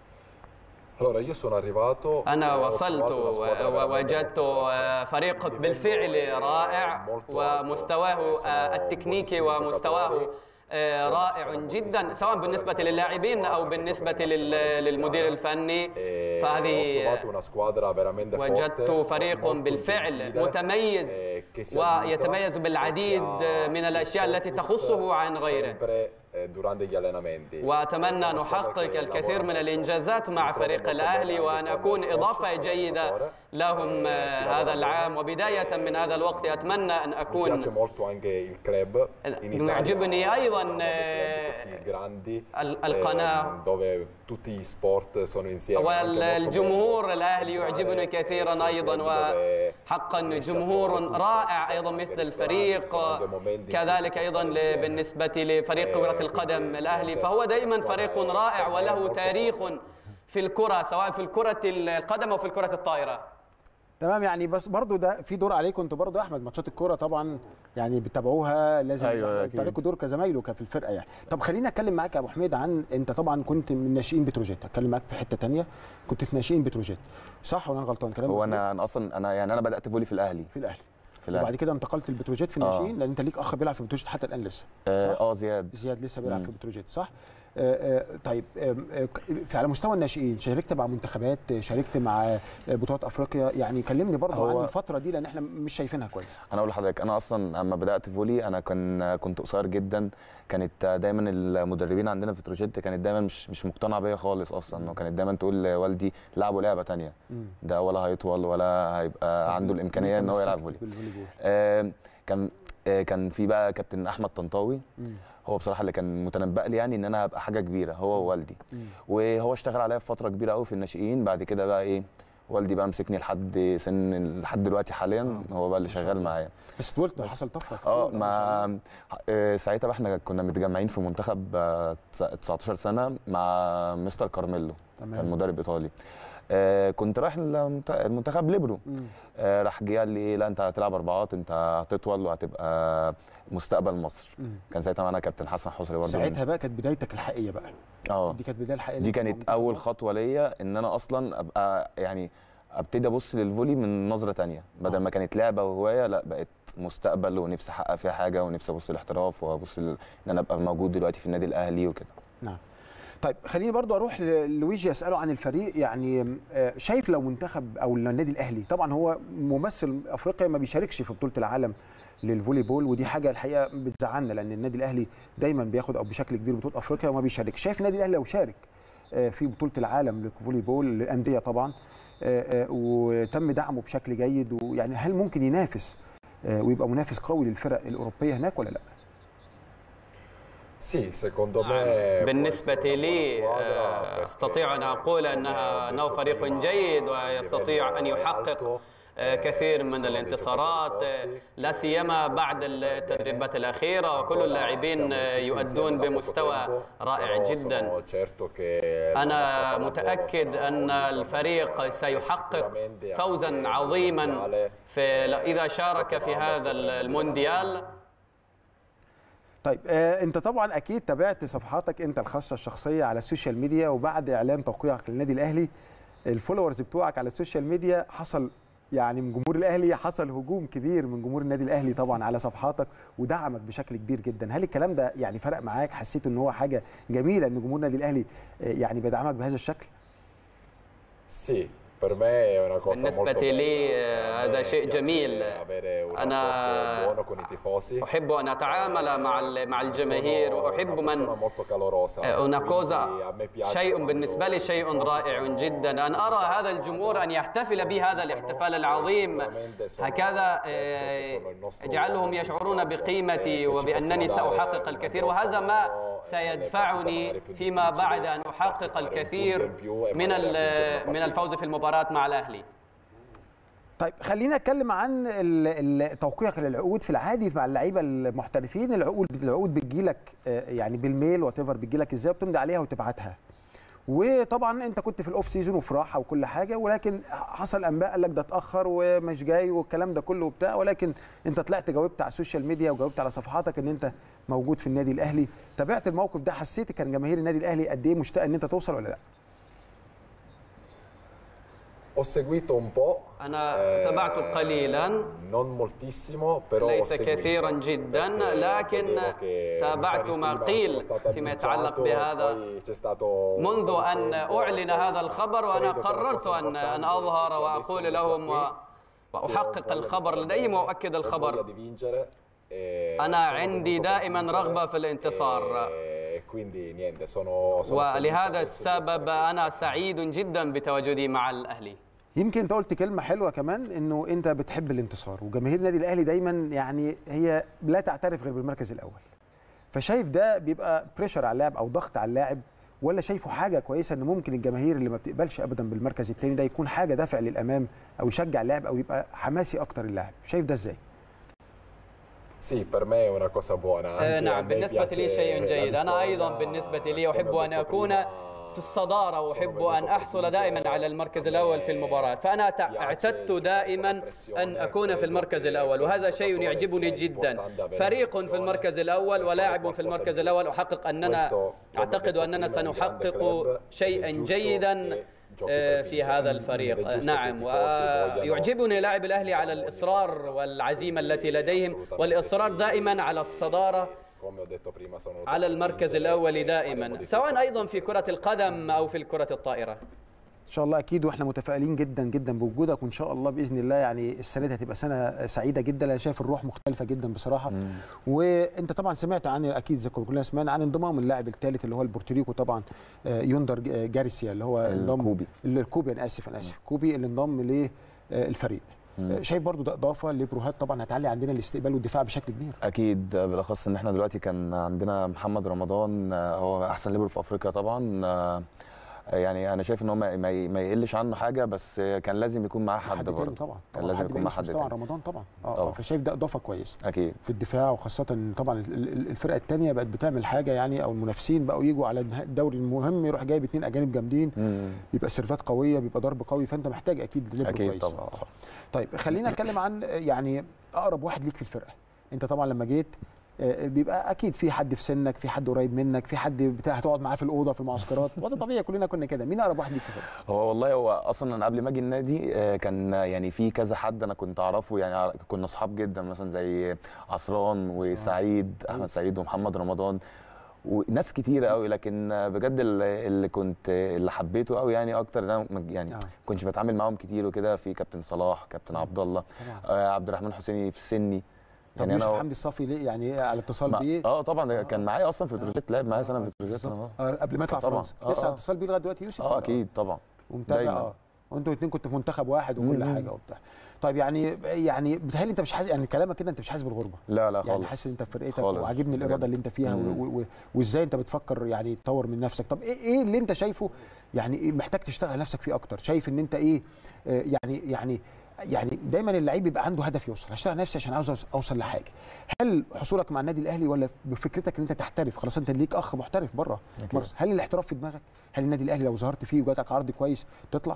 S3: Allora, io sono arrivato.
S4: أنا
S3: e ho
S4: وصلت
S3: trovato una squadra veramente
S4: ووجدت
S3: molto forte.
S4: فريق بالفعل رائع ومستواه التكنيكي ومستواه رائع جدا سواء بالنسبة للاعبين أو بالنسبة لل- للمدير الفني
S3: E ho
S4: فهذه
S3: trovato una squadra veramente
S4: وجدت
S3: forte,
S4: فريق
S3: molto
S4: بالفعل
S3: gentile,
S4: متميز
S3: eh, che si
S4: ويتميز
S3: aiuta,
S4: بالعديد
S3: che ha
S4: من
S3: il
S4: الأشياء التي
S3: focus
S4: تخصه عن غيره
S3: sempre, eh, durante gli allenamenti.
S4: وأتمنى أن
S3: Una squadra
S4: أحقق
S3: che
S4: الكثير
S3: lavora
S4: من
S3: molto,
S4: الإنجازات مع
S3: trovo
S4: فريق
S3: molto
S4: الأهلي
S3: bene
S4: وأن
S3: anche
S4: أكون
S3: con il
S4: إضافة
S3: coach,
S4: جيدة
S3: con
S4: لهم
S3: Eh, si lavora
S4: هذا
S3: bene.
S4: العام وبداية من هذا الوقت أتمنى أن
S3: Mi
S4: أكون
S3: piace molto anche il club in Italia.
S4: يعجبني أيضاً،
S3: abbiamo dei
S4: eh,
S3: club così grandi
S4: ال- القناة.
S3: ehm, dove tutti gli sport sono insieme. anche molto
S4: والجمهور
S3: bello
S4: الأهلي يعجبني
S3: giocare, eh,
S4: كثيرا
S3: sul
S4: أيضا
S3: club dove
S4: وحقا
S3: riesci a
S4: جمهور
S3: trovare tutto,
S4: رائع
S3: ci
S4: أيضا
S3: sono
S4: مثل
S3: anche
S4: الفريق
S3: ristoranti, ci sono anche momenti in cui si
S4: كذلك
S3: può
S4: أيضا
S3: stare insieme.
S4: بالنسبة لفريق كرة القدم الأهلي فهو دائما فريق رائع وله تاريخ في الكرة سواء في الكرة القدم أو في الكرة الطائرة
S1: تمام يعني بس برضو ده في دور عليكم انتوا برضو يا احمد ماتشات الكوره طبعا يعني بتتابعوها لازم
S2: أيوة،
S1: يبقى
S2: أكيد.
S1: عليكم دور كزمايله في الفرقه يعني طب خليني اتكلم معاك يا ابو حميد عن انت طبعا كنت من ناشئين بتروجيت اتكلم معاك في حته تانية كنت في ناشئين بتروجيت صح ولا انا غلطان كلام
S2: هو
S1: مظبوط؟
S2: انا انا اصلا انا يعني انا بدات فولي في الاهلي
S1: في الاهلي
S2: في الاهلي
S1: وبعد كده انتقلت لبتروجيت في
S2: آه.
S1: الناشئين لان انت ليك اخ بيلعب في بتروجيت حتى الان لسه
S2: اه
S1: صح؟
S2: آه، زياد
S1: زياد لسه بيلعب
S2: مم.
S1: في بتروجيت صح؟ آه، آه، طيب آم، آه، ك- في على مستوى الناشئين شاركت مع منتخبات شاركت مع آه، بطولات افريقيا يعني كلمني برضه
S2: هو-
S1: عن الفتره دي لان احنا مش شايفينها كويس
S2: انا اقول لحضرتك انا اصلا اما بدات فولي انا كان كنت قصير جدا كانت دايما المدربين عندنا في تروجيت كانت دايما مش مش مقتنعه بيا خالص اصلا وكانت دايما تقول لوالدي لعبوا لعبه تانية
S1: مم.
S2: ده ولا هيطول ولا هيبقى عنده الامكانيه ان هو يلعب فولي
S1: بالفولي بول
S2: آه، كان آه، كان في بقى كابتن احمد طنطاوي
S1: مم.
S2: هو بصراحه اللي كان متنبأ لي يعني ان انا هبقى حاجه كبيره هو ووالدي
S1: مم.
S2: وهو اشتغل عليا في فتره كبيره قوي في الناشئين بعد كده بقى ايه والدي بقى مسكني لحد سن لحد دلوقتي حاليا هو بقى اللي شغال معايا
S1: بس طولت حصل طفره في
S2: اه
S1: الطول ده ما شاء الله.
S2: مع آه، ساعتها بقى احنا كنا متجمعين في منتخب آه، تس- 19 سنه مع مستر كارميلو كان
S1: تمام
S2: مدرب ايطالي آه، كنت رايح المنت- المنتخب ليبرو
S1: مم.
S2: آه، راح جه قال لي إيه، لا انت هتلعب اربعات انت هتطول وهتبقى مستقبل مصر
S1: مم.
S2: كان ساعتها معانا كابتن حسن حسري برضه
S1: ساعتها بقى كانت بدايتك الحقيقيه بقى
S2: اه
S1: دي كانت بدايه الحقيقيه
S2: دي
S1: ليك مع
S2: كانت
S1: منتخب
S2: اول
S1: مصر.
S2: خطوه ليا ان انا اصلا ابقى يعني ابتدي ابص للفولي من نظره تانية بدل
S1: آه.
S2: ما كانت لعبه وهوايه لا بقت مستقبل ونفسي احقق فيها حاجه ونفسي ابص للاحتراف وابص ل- ان انا ابقى موجود دلوقتي في النادي الاهلي وكده
S1: نعم طيب خليني برضو اروح للويجي اساله عن الفريق يعني آه، شايف لو منتخب او النادي الاهلي طبعا هو ممثل افريقيا ما بيشاركش في بطوله العالم للفولي بول ودي حاجه الحقيقه بتزعلنا لان النادي الاهلي دايما بياخد او بشكل كبير بطوله افريقيا وما بيشاركش شايف النادي الاهلي لو شارك آه، في بطوله العالم للفولي بول للانديه طبعا آه، آه، وتم دعمه بشكل جيد ويعني هل ممكن ينافس آه، ويبقى منافس قوي للفرق الاوروبيه هناك ولا لا؟
S3: Sì, secondo me può
S4: بالنسبة
S3: essere una buona
S4: لي
S3: squadra
S4: آه،
S3: perché
S4: أستطيع أن أقول أنها أنه فريق جيد ويستطيع أن يحقق آه، كثير من الانتصارات آه، لا سيما بعد التدريبات الأخيرة وكل اللاعبين آه، يؤدون بمستوى رائع جدا أنا متأكد أن الفريق سيحقق فوزا عظيما في إذا شارك في هذا المونديال
S1: طيب آه انت طبعا اكيد تابعت صفحاتك انت الخاصه الشخصيه على السوشيال ميديا وبعد اعلان توقيعك للنادي الاهلي الفولورز بتوعك على السوشيال ميديا حصل يعني من جمهور الاهلي حصل هجوم كبير من جمهور النادي الاهلي طبعا على صفحاتك ودعمك بشكل كبير جدا هل الكلام ده يعني فرق معاك حسيت ان هو حاجه جميله ان جمهور النادي الاهلي آه، يعني بيدعمك بهذا الشكل
S3: Sì, per me è una cosa
S4: بالنسبة
S3: molto
S4: لي
S3: bella.
S4: آه،
S3: A me
S4: هذا شيء
S3: piace
S4: جميل
S3: avere un
S4: أنا
S3: rapporto buono con i tifosi.
S4: أحب أن أتعامل مع ال- مع الجماهير
S3: Sono
S4: وأحب
S3: una
S4: من
S3: persona molto calorosa.
S4: una
S3: quindi
S4: cosa
S3: a me piace
S4: شيء
S3: quando
S4: بالنسبة لي
S3: i
S4: شيء
S3: tifosi
S4: رائع
S3: sono-
S4: جدا أن أرى هذا الجمهور أن يحتفل بي هذا الاحتفال العظيم هكذا آه، اجعلهم يشعرون بقيمتي وبأنني سأحقق الكثير وهذا ما سيدفعني فيما بعد أن أحقق الكثير من ال- من الفوز في المباراة مع الأهلي
S1: طيب خلينا نتكلم عن ال- ال- توقيعك للعقود في العادي مع اللعيبه المحترفين العقود العقود بتجيلك آه، يعني بالميل وات ايفر بتجيلك ازاي وبتمضي عليها وتبعتها وطبعا انت كنت في الاوف سيزون وفي راحه وكل حاجه ولكن حصل انباء قال لك ده اتاخر ومش جاي والكلام ده كله وبتاع ولكن انت طلعت جاوبت على السوشيال ميديا وجاوبت على صفحاتك ان انت موجود في النادي الاهلي تابعت الموقف ده حسيت كان جماهير النادي الاهلي قد ايه مشتاقه ان انت توصل ولا لا
S3: Ho seguito un po'.
S4: أنا
S3: eh,
S4: تابعت قليلا
S3: Non moltissimo, però ho
S4: ليس
S3: seguito,
S4: كثيرا جدا
S3: perché
S4: لكن
S3: vedevo che
S4: تابعت
S3: magari
S4: ما
S3: prima
S4: قيل
S3: sono stato
S4: فيما يتعلق
S3: annunciato,
S4: بهذا
S3: poi c'è stato
S4: منذ
S3: un
S4: أن
S3: tempo,
S4: أعلن هذا الخبر وأنا
S3: credo che la
S4: قررت
S3: cosa
S4: أن أن
S3: importante
S4: أظهر
S3: è che
S4: وأقول
S3: adesso
S4: لهم
S3: siamo
S4: و-
S3: qui,
S4: وأحقق
S3: che ho voglia di
S4: الخبر
S3: fare
S4: لديهم
S3: bene,
S4: وأؤكد
S3: ho voglia
S4: الخبر
S3: di vincere, e
S4: أنا
S3: sono
S4: عندي
S3: venuto per
S4: دائما
S3: vincere,
S4: رغبة في الانتصار
S3: e quindi niente sono, sono
S4: ولهذا
S3: felice adesso di
S4: السبب
S3: essere qui.
S4: أنا سعيد جدا بتواجدي مع الأهلي
S1: يمكن انت قلت كلمه حلوه كمان انه انت بتحب الانتصار وجماهير النادي الاهلي دايما يعني هي لا تعترف غير بالمركز الاول فشايف ده بيبقى بريشر على اللاعب او ضغط على اللاعب ولا شايفه حاجه كويسه ان ممكن الجماهير اللي ما بتقبلش ابدا بالمركز الثاني ده يكون حاجه دافع للامام او يشجع اللاعب او يبقى حماسي اكتر اللاعب شايف ده ازاي
S3: Sì, per me è una cosa buona.
S4: آه،
S3: anche a
S4: نعم
S3: me
S4: بالنسبة
S3: piace
S4: لي شيء
S3: la
S4: جيد أنا أيضا
S3: vittoria,
S4: بالنسبة لي
S3: come
S4: أحب
S3: ho
S4: أن
S3: detto
S4: أكون
S3: prima,
S4: في الصدارة
S3: sono
S4: وأحب
S3: venuto
S4: أن
S3: per
S4: أحصل دائما
S3: vincere.
S4: على المركز
S3: A
S4: الأول
S3: me
S4: في المباراة فأنا تع-
S3: piace
S4: اعتدت
S3: giocare
S4: دائما
S3: con pressione,
S4: أن أكون في
S3: credo
S4: المركز
S3: che
S4: الأول
S3: per
S4: وهذا
S3: un
S4: شيء
S3: giocatore
S4: يعجبني
S3: sia
S4: جدا
S3: importante avere
S4: فريق في
S3: pressione
S4: المركز
S3: per
S4: الأول
S3: fare
S4: ولاعب في
S3: qualcosa
S4: المركز
S3: di più.
S4: الأول أحقق أننا
S3: Questo, come ho
S4: أعتقد
S3: detto
S4: أننا
S3: prima, in grande
S4: سنحقق
S3: club,
S4: شيئا
S3: ed è giusto
S4: جيدا
S3: che
S4: آه، في هذا الفريق آه، نعم ويعجبني لاعب الأهلي على الإصرار والعزيمة التي لديهم والإصرار دائما على الصدارة على المركز الأول دائما سواء أيضا في كرة القدم أو في الكرة الطائرة
S1: ان شاء الله اكيد واحنا متفائلين جدا جدا بوجودك وان شاء الله باذن الله يعني السنه دي هتبقى سنه سعيده جدا انا شايف الروح مختلفه جدا بصراحه
S2: مم.
S1: وانت طبعا سمعت عن اكيد زي ما كلنا سمعنا عن انضمام اللاعب الثالث اللي هو البورتوريكو طبعا آه، يوندر ج- جارسيا اللي هو انضم
S2: الكوبي.
S1: الكوبي انا اسف انا اسف كوبي اللي انضم للفريق
S2: مم.
S1: شايف برضو ده اضافه لبروهات طبعا هتعلي عندنا الاستقبال والدفاع بشكل كبير
S2: اكيد بالاخص ان احنا دلوقتي كان عندنا محمد رمضان آه، هو احسن ليبر في افريقيا طبعا آه، يعني انا شايف ان هو ما- ما ي- ما يقلش عنه حاجه بس آه، كان لازم يكون معاه حد
S1: حد تاني
S2: برضه
S1: طبعا
S2: كان
S1: طبعاً
S2: لازم
S1: حد
S2: يكون
S1: ما
S2: مع
S1: يقلش
S2: حد
S1: مستوى عن
S2: تاني.
S1: رمضان طبعا اه
S2: طبعاً.
S1: آه، فشايف ده اضافه كويسه
S2: اكيد
S1: في الدفاع وخاصة إن طبعا ال- ال- الفرقة الثانية بقت بتعمل حاجة يعني أو المنافسين بقوا يجوا على نهاية الدوري المهم يروح جايب اثنين أجانب جامدين
S2: مم.
S1: بيبقى سيرفات قوية بيبقى ضرب قوي فأنت محتاج أكيد ليبر
S2: اكيد
S1: كويس
S2: طبعا
S1: آه.
S2: صح.
S1: طيب خلينا نتكلم عن يعني أقرب واحد ليك في الفرقة أنت طبعا لما جيت آه، بيبقى اكيد في حد في سنك في حد قريب منك في حد بتاع هتقعد معاه في الاوضه في المعسكرات وده طبيعي كلنا كنا كده مين اقرب واحد ليك في الفرقه
S2: هو والله هو اصلا انا قبل ما اجي النادي آه، كان يعني في كذا حد انا كنت اعرفه يعني ع- كنا اصحاب جدا مثلا زي عصران وسعيد احمد
S1: كويس.
S2: سعيد ومحمد رمضان وناس كتيره قوي لكن آه، بجد اللي اللي كنت اللي حبيته قوي يعني اكتر إن انا ما- يعني
S1: آه.
S2: كنتش بتعامل معاهم كتير وكده في كابتن صلاح كابتن عبد الله
S1: طبعا
S2: آه، عبد الرحمن حسيني في سني
S1: طب يوسف حمدي الصافي ليه يعني على اتصال
S2: ما-
S1: بيه
S2: اه طبعا كان معايا اصلا في بتروجيت لعب معايا سنه في بتروجيت
S1: بالظبط.
S2: اه
S1: آه، قبل ما يطلع
S2: طبعاً.
S1: فرنسا
S2: آه،
S1: لسه
S2: آه.
S1: على اتصال بيه لغايه دلوقتي يوسف
S2: اه
S1: ولا؟
S2: اكيد طبعا
S1: ومتابع
S2: دايماً.
S1: اه وانتوا الاثنين كنتوا في منتخب واحد وكل
S2: مم.
S1: حاجه وبتاع طيب يعني يعني بتهيألي انت مش حاسس يعني كلامك كده انت مش حاسس بالغربه
S2: لا لا
S1: يعني
S2: خالص
S1: حاسس ان انت في فرقتك
S2: خالص.
S1: وعاجبني الاراده
S2: بجد.
S1: اللي انت فيها و-
S2: مم.
S1: و- و- وازاي انت بتفكر يعني تطور من نفسك طب ايه ايه اللي انت شايفه يعني إيه محتاج تشتغل على نفسك فيه اكتر شايف ان انت ايه آه، يعني يعني يعني دايما اللعيب بيبقى عنده هدف يوصل هشتغل على نفسي عشان عاوز أوص- اوصل لحاجه هل حصولك مع النادي الاهلي ولا بفكرتك ان انت تحترف خلاص انت ليك اخ محترف بره
S2: أكيد.
S1: مرس هل الاحتراف في دماغك هل النادي الاهلي لو ظهرت فيه وجاتك عرض كويس تطلع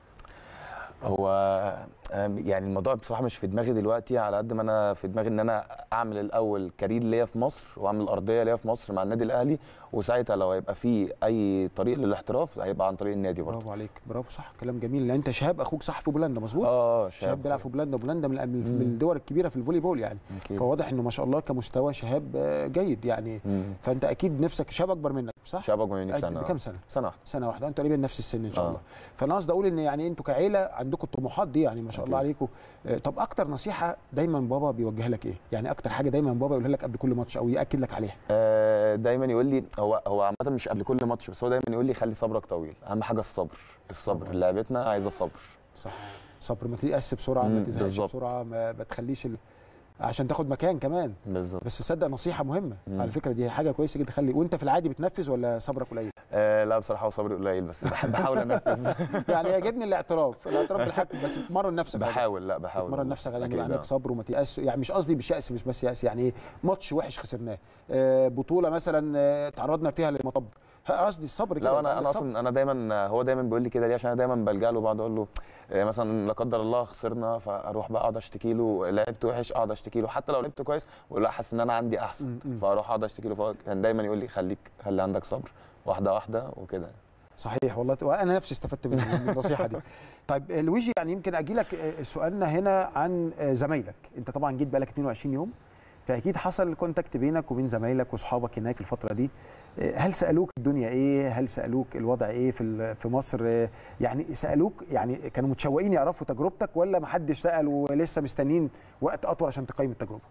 S2: هو آم، يعني الموضوع بصراحه مش في دماغي دلوقتي على قد ما انا في دماغي ان انا اعمل الاول كارير ليا في مصر واعمل ارضيه ليا في مصر مع النادي الاهلي وساعتها لو هيبقى في اي طريق للاحتراف هيبقى عن طريق النادي برضه
S1: برافو عليك برافو صح كلام جميل لان انت شهاب اخوك صح في بولندا مظبوط
S2: اه
S1: شهاب بيلعب في بولندا بولندا من من
S2: مم.
S1: من الدول الكبيره في الفولي بول يعني
S2: أكيد.
S1: فواضح انه ما شاء الله كمستوى شهاب آه، جيد يعني
S2: مم.
S1: فانت اكيد نفسك شهاب اكبر منك صح
S2: شباب اكبر مني
S1: قد-
S2: بسنه
S1: بكام سنه
S2: سنه واحده
S1: سنه واحده انتوا تقريبا نفس السن ان شاء
S2: آه.
S1: الله فانا قصدي اقول ان يعني انتوا كعيله عندكم الطموحات دي يعني ما شاء الله
S2: أكيد.
S1: عليكم آه، طب اكتر نصيحه دايما بابا بيوجهها لك ايه يعني اكتر حاجه دايما بابا يقولها لك قبل كل ماتش او ياكد لك عليها
S2: آه، دايما يقول لي هو هو عامه مش قبل كل ماتش بس هو دايما يقول لي خلي صبرك طويل اهم حاجه الصبر الصبر
S1: طبعاً.
S2: لعبتنا عايزه صبر
S1: صح صبر ما تيأس بسرعه ما
S2: مم،
S1: تزهقش
S2: بالظبط.
S1: بسرعه ما, ما تخليش ال... عشان تاخد مكان كمان
S2: بالظبط
S1: بس تصدق نصيحه مهمه
S2: مم.
S1: على فكره دي حاجه كويسه جدا خلي وانت في العادي بتنفذ ولا صبرك قليل
S2: آه لا بصراحه هو صبري قليل بس بحب بحاول انفذ
S1: يعني يعجبني الاعتراف الاعتراف بالحق بس بتمرن نفسك على ده.
S2: بحاول لا بحاول
S1: تمرن نفسك على ان
S2: أكيد،
S1: يبقى عندك
S2: آه.
S1: صبر وما تيأس يعني مش قصدي باليأس مش بس يأس يعني ايه ماتش وحش خسرناه آه بطوله مثلا آه تعرضنا فيها لمطب قصدي الصبر كده
S2: لا
S1: يبقى
S2: انا انا
S1: عندك صبر.
S2: اصلا انا دايما هو دايما بيقول لي كده ليه عشان انا دايما بلجا له بقعد اقول له آه، مثلا لا قدر الله خسرنا فاروح بقى اقعد اشتكي له لعبت وحش اقعد اشتكي له حتى لو لعبت كويس ولا لا حاسس ان انا عندي احسن
S1: م- م.
S2: فاروح اقعد اشتكي له فهو كان دايما يقول لي خليك خلي عندك صبر واحده واحده وكده
S1: صحيح والله وانا نفسي استفدت من من النصيحه دي طيب آه، لويجي يعني يمكن اجي لك آه، سؤالنا هنا عن آه، زمايلك انت طبعا جيت بقالك 22 يوم فاكيد حصل كونتاكت بينك وبين زمايلك واصحابك هناك الفتره دي آه، هل سالوك الدنيا ايه هل سالوك الوضع ايه في ال- في مصر آه، يعني سالوك يعني كانوا متشوقين يعرفوا تجربتك ولا ما حدش سال ولسه مستنيين وقت اطول عشان تقيم التجربه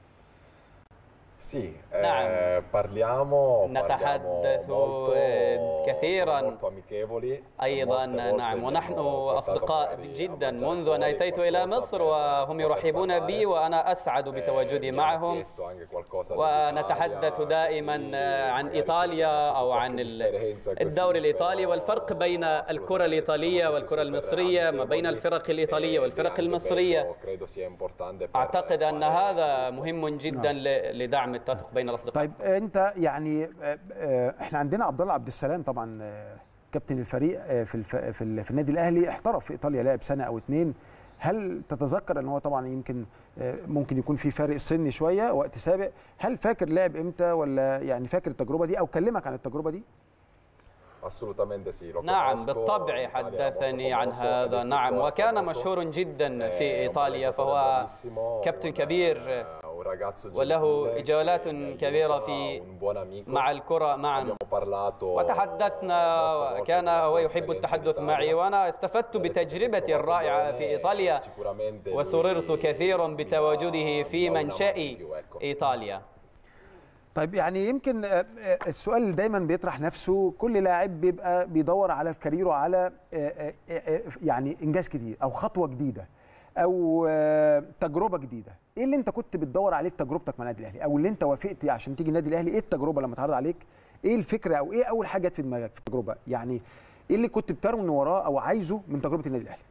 S3: Sì,
S4: نعم.
S3: eh, parliamo,
S4: نتحدث
S3: parliamo molto,
S4: eh, كثيراً.
S3: siamo molto amichevoli.
S4: أيضا
S3: Molte volte
S4: نعم
S3: mi
S4: ونحن
S3: hanno portato
S4: أصدقاء
S3: magari a
S4: جدا
S3: mangiare
S4: منذ أن
S3: fuori
S4: أتيت إلى
S3: qualcosa
S4: مصر
S3: per
S4: وهم
S3: poter
S4: يرحبون
S3: parlare.
S4: بي وأنا أسعد
S3: Eh,
S4: بتواجدي
S3: mi hanno
S4: معهم
S3: chiesto anche qualcosa
S4: ونتحدث
S3: dell'Italia,
S4: دائما
S3: che sì,
S4: عن
S3: magari
S4: إيطاليا
S3: c'è
S4: أو
S3: qualche
S4: عن ال-
S3: differenza così,
S4: الدوري الإيطالي
S3: però
S4: والفرق بين الكرة الإيطالية
S3: assolutamente
S4: والكرة
S3: super
S4: المصرية ما بين
S3: amichevoli
S4: الفرق الإيطالية
S3: e
S4: والفرق
S3: anche
S4: المصرية
S3: bello, credo sia importante per
S4: أعتقد أن
S3: fare
S4: هذا مهم جدا ل- لدعم التوافق بين الأصدقاء
S1: طيب انت يعني آه، آه، احنا عندنا عبد الله عبد السلام طبعا آه، كابتن الفريق آه، في الف... في, ال... في النادي الاهلي احترف في ايطاليا لعب سنه او اتنين هل تتذكر ان هو طبعا يمكن آه، ممكن يكون في فارق سني شويه وقت سابق هل فاكر لعب امتى ولا يعني فاكر التجربه دي او كلمك عن التجربه دي
S3: Assolutamente sì. Lo
S4: نعم
S3: conosco,
S4: بالطبع
S3: in Italia è molto
S4: حدثني عن
S3: famoso, ed è
S4: هذا نعم
S3: tuttora
S4: وكان
S3: famoso.
S4: مشهور جدا
S3: Eh,
S4: في
S3: un
S4: إيطاليا
S3: palleggiatore
S4: فهو
S3: bravissimo,
S4: كابتن
S3: un-
S4: كبير
S3: un ragazzo
S4: وله
S3: gentile
S4: جولات
S3: che mi
S4: كبيرة
S3: aiuta,
S4: في
S3: un buon amico.
S4: مع الكرة معا
S3: Abbiamo parlato
S4: وتحدثنا
S3: molte volte
S4: كان
S3: della sua
S4: هو يحب
S3: esperienza in
S4: التحدث
S3: Italia.
S4: معي وأنا استفدت
S3: Ha detto che si è
S4: بتجربتي
S3: trovato
S4: الرائعة
S3: bene,
S4: في إيطاليا
S3: sicuramente lui
S4: وسررت كثيرا
S3: mi dà-
S4: بتواجده
S3: mi
S4: في
S3: dà una mano in
S4: منشأ
S3: più, ecco.
S4: إيطاليا
S1: طيب يعني يمكن آه، آه، السؤال اللي دايما بيطرح نفسه كل لاعب بيبقى بيدور على في كاريره على آه، آه، آه، يعني انجاز جديد او خطوه جديده او آه، تجربه جديده ايه اللي انت كنت بتدور عليه في تجربتك مع النادي الاهلي او اللي انت وافقت عشان تيجي النادي الاهلي ايه التجربه لما اتعرض عليك ايه الفكره او ايه اول حاجه جت في دماغك في التجربه يعني ايه اللي كنت بترمي وراه او عايزه من تجربه النادي الاهلي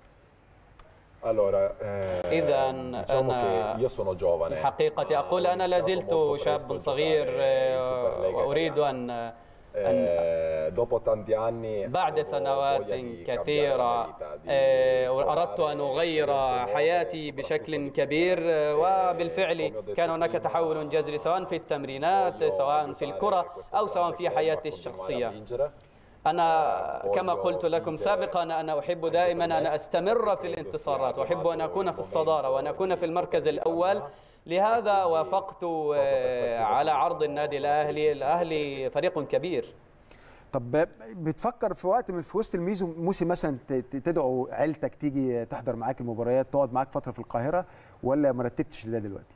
S3: Allora, eh,
S4: إذا
S3: diciamo
S4: أنا
S3: che io sono giovane.
S4: الحقيقة أقول أنا لا زلت شاب صغير آه، وأريد أن أن
S3: Eh, dopo tanti anni
S4: بعد
S3: avevo
S4: سنوات
S3: voglia di cambiare
S4: كثيرة
S3: la vita, di
S4: آه،
S3: provare
S4: أردت أن أغير
S3: esperienze nuove,
S4: حياتي
S3: soprattutto
S4: بشكل
S3: di
S4: كبير آه،
S3: più.
S4: وبالفعل
S3: Come ho detto
S4: كان هناك
S3: prima,
S4: تحول جذري سواء في التمرينات
S3: voglio
S4: سواء في
S3: aiutare
S4: الكرة
S3: questo
S4: أو سواء
S3: grande
S4: في
S3: club a
S4: حياتي
S3: continuare a
S4: الشخصية
S3: vincere.
S4: أنا كما
S3: voglio
S4: قلت لكم
S3: vincere
S4: سابقا أنا أحب دائما أن أستمر في الانتصارات وأحب أن أكون في الصدارة وأن أكون في المركز الأول لهذا وافقت آه، على عرض النادي الأهلي الأهلي فريق كبير
S1: طب بتفكر في وقت من في وسط الميزو موسم مثلا ت- ت- تدعو عيلتك تيجي تحضر معاك المباريات تقعد معاك فتره في القاهره ولا ما رتبتش لده دلوقتي؟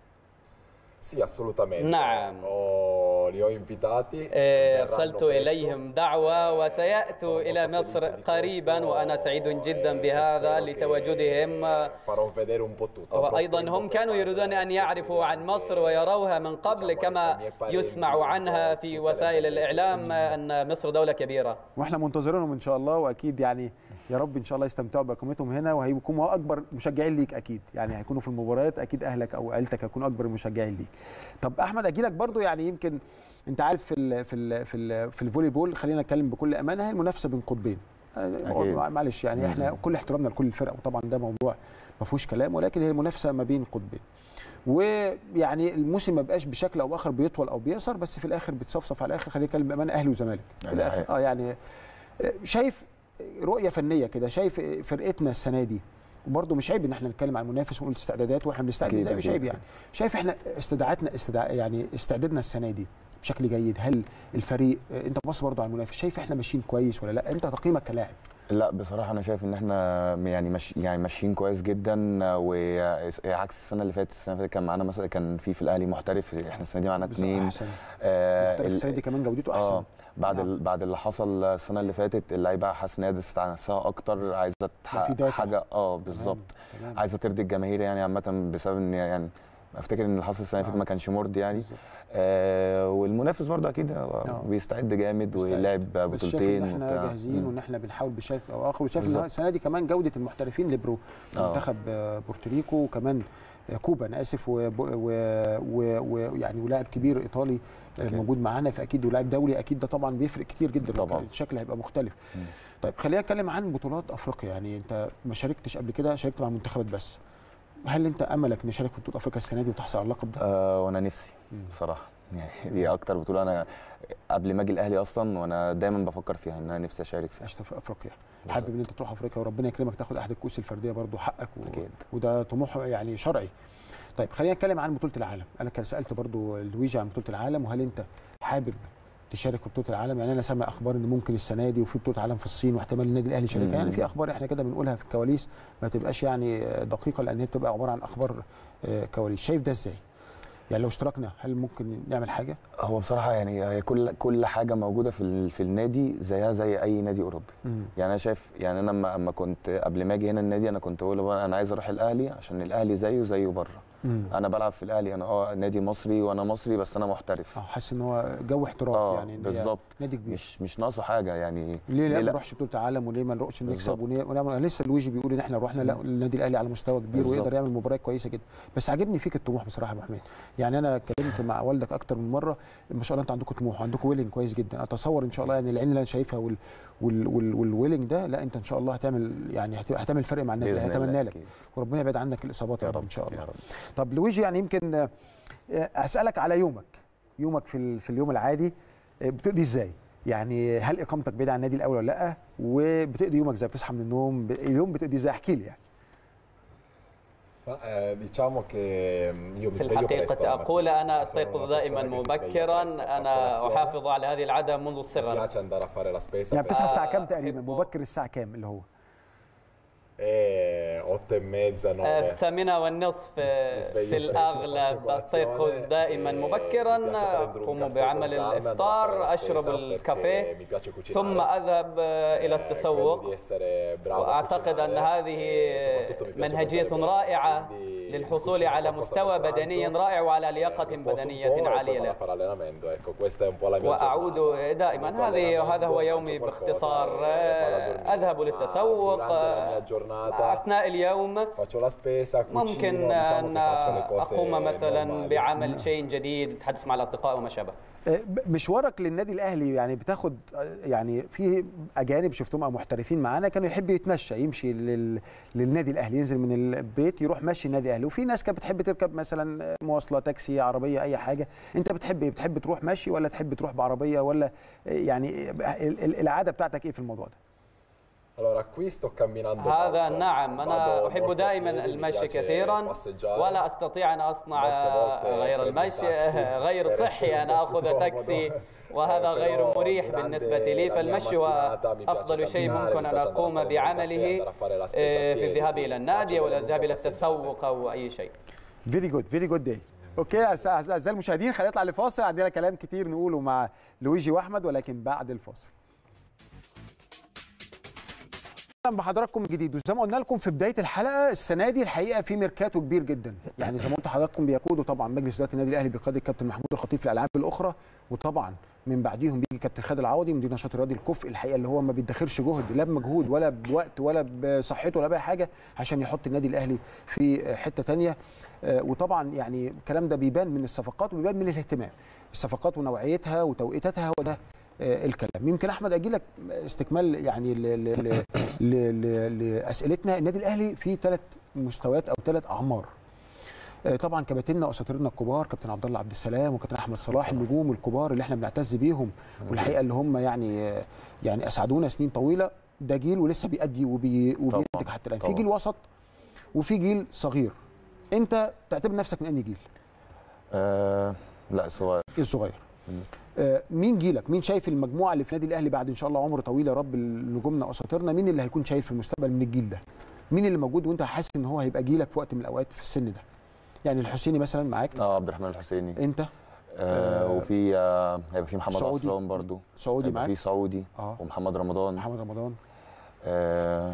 S3: Sì, assolutamente.
S4: نعم.
S3: Ho- li ho invitati.
S4: آه،
S3: verranno
S4: أرسلت
S3: presto.
S4: إليهم دعوة وسيأتوا إلى مصر قريبا وأنا سعيد جدا بهذا لتواجدهم
S3: Farò vedere un po' tutto.
S4: وأيضا هم كانوا يريدون أن يعرفوا عن مصر ويروها من قبل كما يسمع عنها في وسائل الإعلام أن مصر دولة كبيرة
S1: واحنا منتظرينهم ان شاء الله واكيد يعني يا رب ان شاء الله يستمتعوا باقامتهم هنا وهيكونوا اكبر مشجعين ليك اكيد يعني هيكونوا في المباريات اكيد اهلك او عيلتك هيكونوا اكبر المشجعين ليك طب احمد اجي لك برضو يعني يمكن انت عارف في ال في ال في ال في الفولي بول خلينا نتكلم بكل امانه هي المنافسه بين قطبين
S2: أكيد.
S1: معلش يعني احنا كل احترامنا لكل الفرق وطبعا ده موضوع ما فيهوش كلام ولكن هي المنافسه ما بين قطبين ويعني الموسم ما بقاش بشكل او باخر بيطول او بيقصر بس في الاخر بتصفصف على الاخر خلينا نتكلم بامانه اهلي وزمالك في
S2: ده
S1: الاخر
S2: حقيقي.
S1: اه يعني آه، شايف رؤيه فنيه كده شايف فرقتنا السنه دي وبرضه مش عيب ان احنا نتكلم عن المنافس ونقول استعدادات واحنا بنستعد
S2: أكيد،
S1: ازاي مش
S2: أكيد.
S1: عيب يعني شايف احنا استدعاتنا استدع... يعني استعدادنا السنه دي بشكل جيد هل الفريق آه، انت بص برضه على المنافس شايف احنا ماشيين كويس ولا لا انت تقييمك كلاعب
S2: لا بصراحه انا شايف ان احنا يعني مش يعني ماشيين كويس جدا وعكس السنه اللي فاتت السنه اللي فاتت كان معانا مثلا كان في في الاهلي محترف احنا السنه دي معانا
S1: بالظبط،
S2: اثنين
S1: احسن
S2: آه
S1: محترف
S2: ال-
S1: السنه دي كمان جودته احسن
S2: اه بعد
S1: نعم.
S2: ال- بعد اللي حصل السنه اللي فاتت اللعيبه حاسه ان هي دست على نفسها اكتر عايزه
S1: في
S2: تحقق
S1: دافع.
S2: حاجه اه بالظبط
S1: تمام.
S2: عايزه ترضي الجماهير يعني عامه بسبب ان يعني افتكر ان اللي حصل السنه اللي فاتت
S1: آه.
S2: ما كانش مرضي يعني
S1: بالظبط.
S2: آه والمنافس برضه اكيد هو
S1: آه.
S2: بيستعد جامد
S1: بيستعد.
S2: ولعب
S1: بس شايف
S2: بطولتين
S1: ان احنا
S2: وبتاع.
S1: جاهزين
S2: مم.
S1: وان احنا بنحاول بشكل او اخر وشايف ان
S2: بالظبط.
S1: السنه دي كمان جوده المحترفين ليبرو
S2: آه.
S1: منتخب آه، بورتوريكو وكمان آه، كوبا انا اسف ويعني و... و... و... يعني ولاعب كبير ايطالي آه،
S2: أكيد.
S1: موجود معانا فاكيد ولاعب دولي اكيد ده طبعا بيفرق كتير جدا
S2: طبعاً.
S1: الشكل هيبقى مختلف
S2: مم.
S1: طيب خلينا نتكلم عن بطولات افريقيا يعني انت ما شاركتش قبل كده شاركت مع المنتخبات بس هل انت املك نشارك في بطوله افريقيا السنه دي وتحصل على اللقب ده؟
S2: آه وانا نفسي
S1: مم.
S2: بصراحه يعني دي اكتر بطوله انا قبل ما اجي الاهلي اصلا وانا دايما بفكر فيها ان انا نفسي اشارك فيها
S1: عشت في افريقيا حابب ان انت تروح افريقيا وربنا يكرمك تاخد احد الكؤوس الفرديه برضو حقك و...
S2: أكيد.
S1: وده طموح يعني شرعي طيب خلينا نتكلم عن بطوله العالم انا كان سالت برضو لويجي عن بطوله العالم وهل انت حابب تشارك في بطوله العالم يعني انا سامع اخبار ان ممكن السنه دي وفي بطوله عالم في الصين واحتمال النادي الاهلي يشاركها
S2: مم.
S1: يعني في اخبار احنا كده بنقولها في الكواليس ما تبقاش يعني دقيقه لان هي بتبقى عباره عن اخبار آه، كواليس شايف ده ازاي يعني لو اشتركنا هل ممكن نعمل حاجه
S2: هو بصراحه يعني هي كل كل حاجه موجوده في ال- في النادي زيها زي اي نادي اوروبي
S1: مم.
S2: يعني انا شايف يعني انا لما اما كنت قبل ما اجي هنا النادي انا كنت بقول بقى انا عايز اروح الاهلي عشان الاهلي زيه زيه بره
S1: مم.
S2: انا بلعب في الاهلي انا اه نادي مصري وانا مصري بس انا محترف
S1: اه حاسس ان هو جو احتراف
S2: اه
S1: يعني إن هي
S2: بالظبط
S1: نادي كبير
S2: مش مش ناقصه حاجه يعني
S1: ليه لا ما
S2: لا
S1: نروحش بطوله عالم وليه ما نروحش نكسب
S2: بالظبط.
S1: وليه وليه- لسه لويجي بيقول ان احنا رحنا لا النادي الاهلي على مستوى كبير
S2: بالظبط.
S1: ويقدر يعمل مباريات كويسه جدا بس عاجبني فيك الطموح بصراحه يا ابو حميد يعني انا اتكلمت مع والدك اكتر من مره ما شاء الله انت عندكم طموح وعندكم ويلنج كويس جدا اتصور ان شاء الله يعني العين اللي انا شايفها وال وال وال والويلنج ده لا انت ان شاء الله هتعمل يعني هت- هتعمل فرق مع النادي
S2: بإذن
S1: هتمنى
S2: الله
S1: لك
S2: أكيد.
S1: وربنا يبعد عنك الاصابات يا
S2: يا
S1: رب
S2: رب
S1: ان شاء الله
S2: يا رب
S1: طب لويجي يعني يمكن آه، اسالك على يومك يومك في ال- في اليوم العادي آه، بتقضي ازاي يعني هل اقامتك بعيده عن النادي الاول ولا لا وبتقضي يومك ازاي بتصحى من النوم ب- اليوم بتقضي ازاي احكي لي يعني
S3: Ma, eh, diciamo che mm, io mi
S4: في
S3: sveglio presto. la
S4: الحقيقة
S3: mattina.
S4: أقول أنا
S3: Sono
S4: أستيقظ
S3: una
S4: دائما
S3: persona che si sveglia
S4: مبكرا
S3: presto, fa
S4: أنا
S3: colazione,
S4: أحافظ على هذه العادة منذ
S3: Mi
S4: الصغر
S3: piace andare a fare la spesa.
S1: يعني
S3: per-
S1: بتصحى الساعه
S4: آه،
S1: كام تقريبا
S4: أحب-
S1: مبكر الساعه كام اللي هو
S3: Eh, otto e mezza,
S4: آه،
S3: nove.
S4: في الثامنة والنصف آه، في الأغلب أستيقظ دائما مبكرا أقوم بعمل الإفطار أشرب الكافيه ثم أذهب آه، إلى التسوق وأعتقد أن هذه منهجية رائعة للحصول على مستوى بدني رائع وعلى لياقة بدنية عالية له وأعود دائما هذه وهذا هو يومي باختصار آه، أذهب للتسوق آه، أثناء اليوم ممكن أن أقوم مثلا بعمل شيء جديد التحدث مع الأصدقاء وما شابه
S1: آه، ب- مشوارك للنادي الاهلي يعني بتاخد آه، يعني في اجانب شفتهم او محترفين معانا كانوا يحب يتمشى يمشي لل... للنادي الاهلي ينزل من البيت يروح مشي النادي الاهلي وفي ناس كانت بتحب تركب مثلا مواصله تاكسي عربيه اي حاجه انت بتحب ايه بتحب تروح مشي ولا تحب تروح بعربيه ولا آه، يعني ال- ال- العاده بتاعتك ايه في الموضوع ده
S4: هذا نعم أنا أحب دائما المشي كثيرا ولا أستطيع أن أصنع غير المشي غير صحي أن أخذ تاكسي وهذا غير مريح بالنسبة لي فالمشي هو أفضل شيء ممكن أن أقوم بعمله آه، في الذهاب إلى النادي أو الذهاب إلى التسوق أو أي شيء
S1: فيري جود فيري جود داي اوكي أعز- أعز- اعزائي المشاهدين خلينا نطلع لفاصل عندنا كلام كتير نقوله مع لويجي واحمد ولكن بعد الفاصل اهلا بحضراتكم من جديد وزي ما قلنا لكم في بدايه الحلقه السنه دي الحقيقه في ميركاتو كبير جدا يعني زي ما قلت لحضراتكم بيقوده طبعا مجلس اداره النادي الاهلي بقياده الكابتن محمود الخطيب في الالعاب الاخرى وطبعا من بعديهم بيجي كابتن خالد العوضي مدير نشاط الرياضي الكفء الحقيقه اللي هو ما بيدخرش جهد لا بمجهود ولا بوقت ولا بصحته ولا باي حاجه عشان يحط النادي الاهلي في حته تانية آه، وطبعا يعني الكلام ده بيبان من الصفقات وبيبان من الاهتمام الصفقات ونوعيتها وتوقيتاتها هو ده آه، الكلام يمكن احمد اجي لك استكمال يعني ل- ل- ل- ل- ل- لاسئلتنا النادي الاهلي فيه ثلاث مستويات او ثلاث اعمار آه، طبعا كباتننا واساطيرنا الكبار كابتن عبد الله عبد السلام وكابتن احمد صلاح النجوم الكبار اللي احنا بنعتز بيهم والحقيقه اللي هم يعني آه، يعني اسعدونا سنين طويله ده جيل ولسه بيأدي وبي وبينتج
S2: طبعاً،
S1: حتى الان في
S2: طبعاً.
S1: جيل وسط وفي جيل صغير انت تعتبر نفسك من انهي جيل
S2: آه لا صغير
S1: الصغير
S2: مم.
S1: آه، مين جيلك مين شايف المجموعه اللي في نادي الاهلي بعد ان شاء الله عمر طويل يا رب نجومنا واساطيرنا مين اللي هيكون شايف في المستقبل من الجيل ده مين اللي موجود وانت حاسس ان هو هيبقى جيلك في وقت من الاوقات في السن ده يعني الحسيني مثلا معاك
S2: اه عبد الرحمن الحسيني
S1: انت
S2: آه وفي آه هيبقى في محمد
S1: سعودي.
S2: اصلان برضو
S1: سعودي
S2: هيبقى
S1: معاك
S2: في سعودي
S1: اه
S2: ومحمد رمضان
S1: محمد رمضان
S2: آه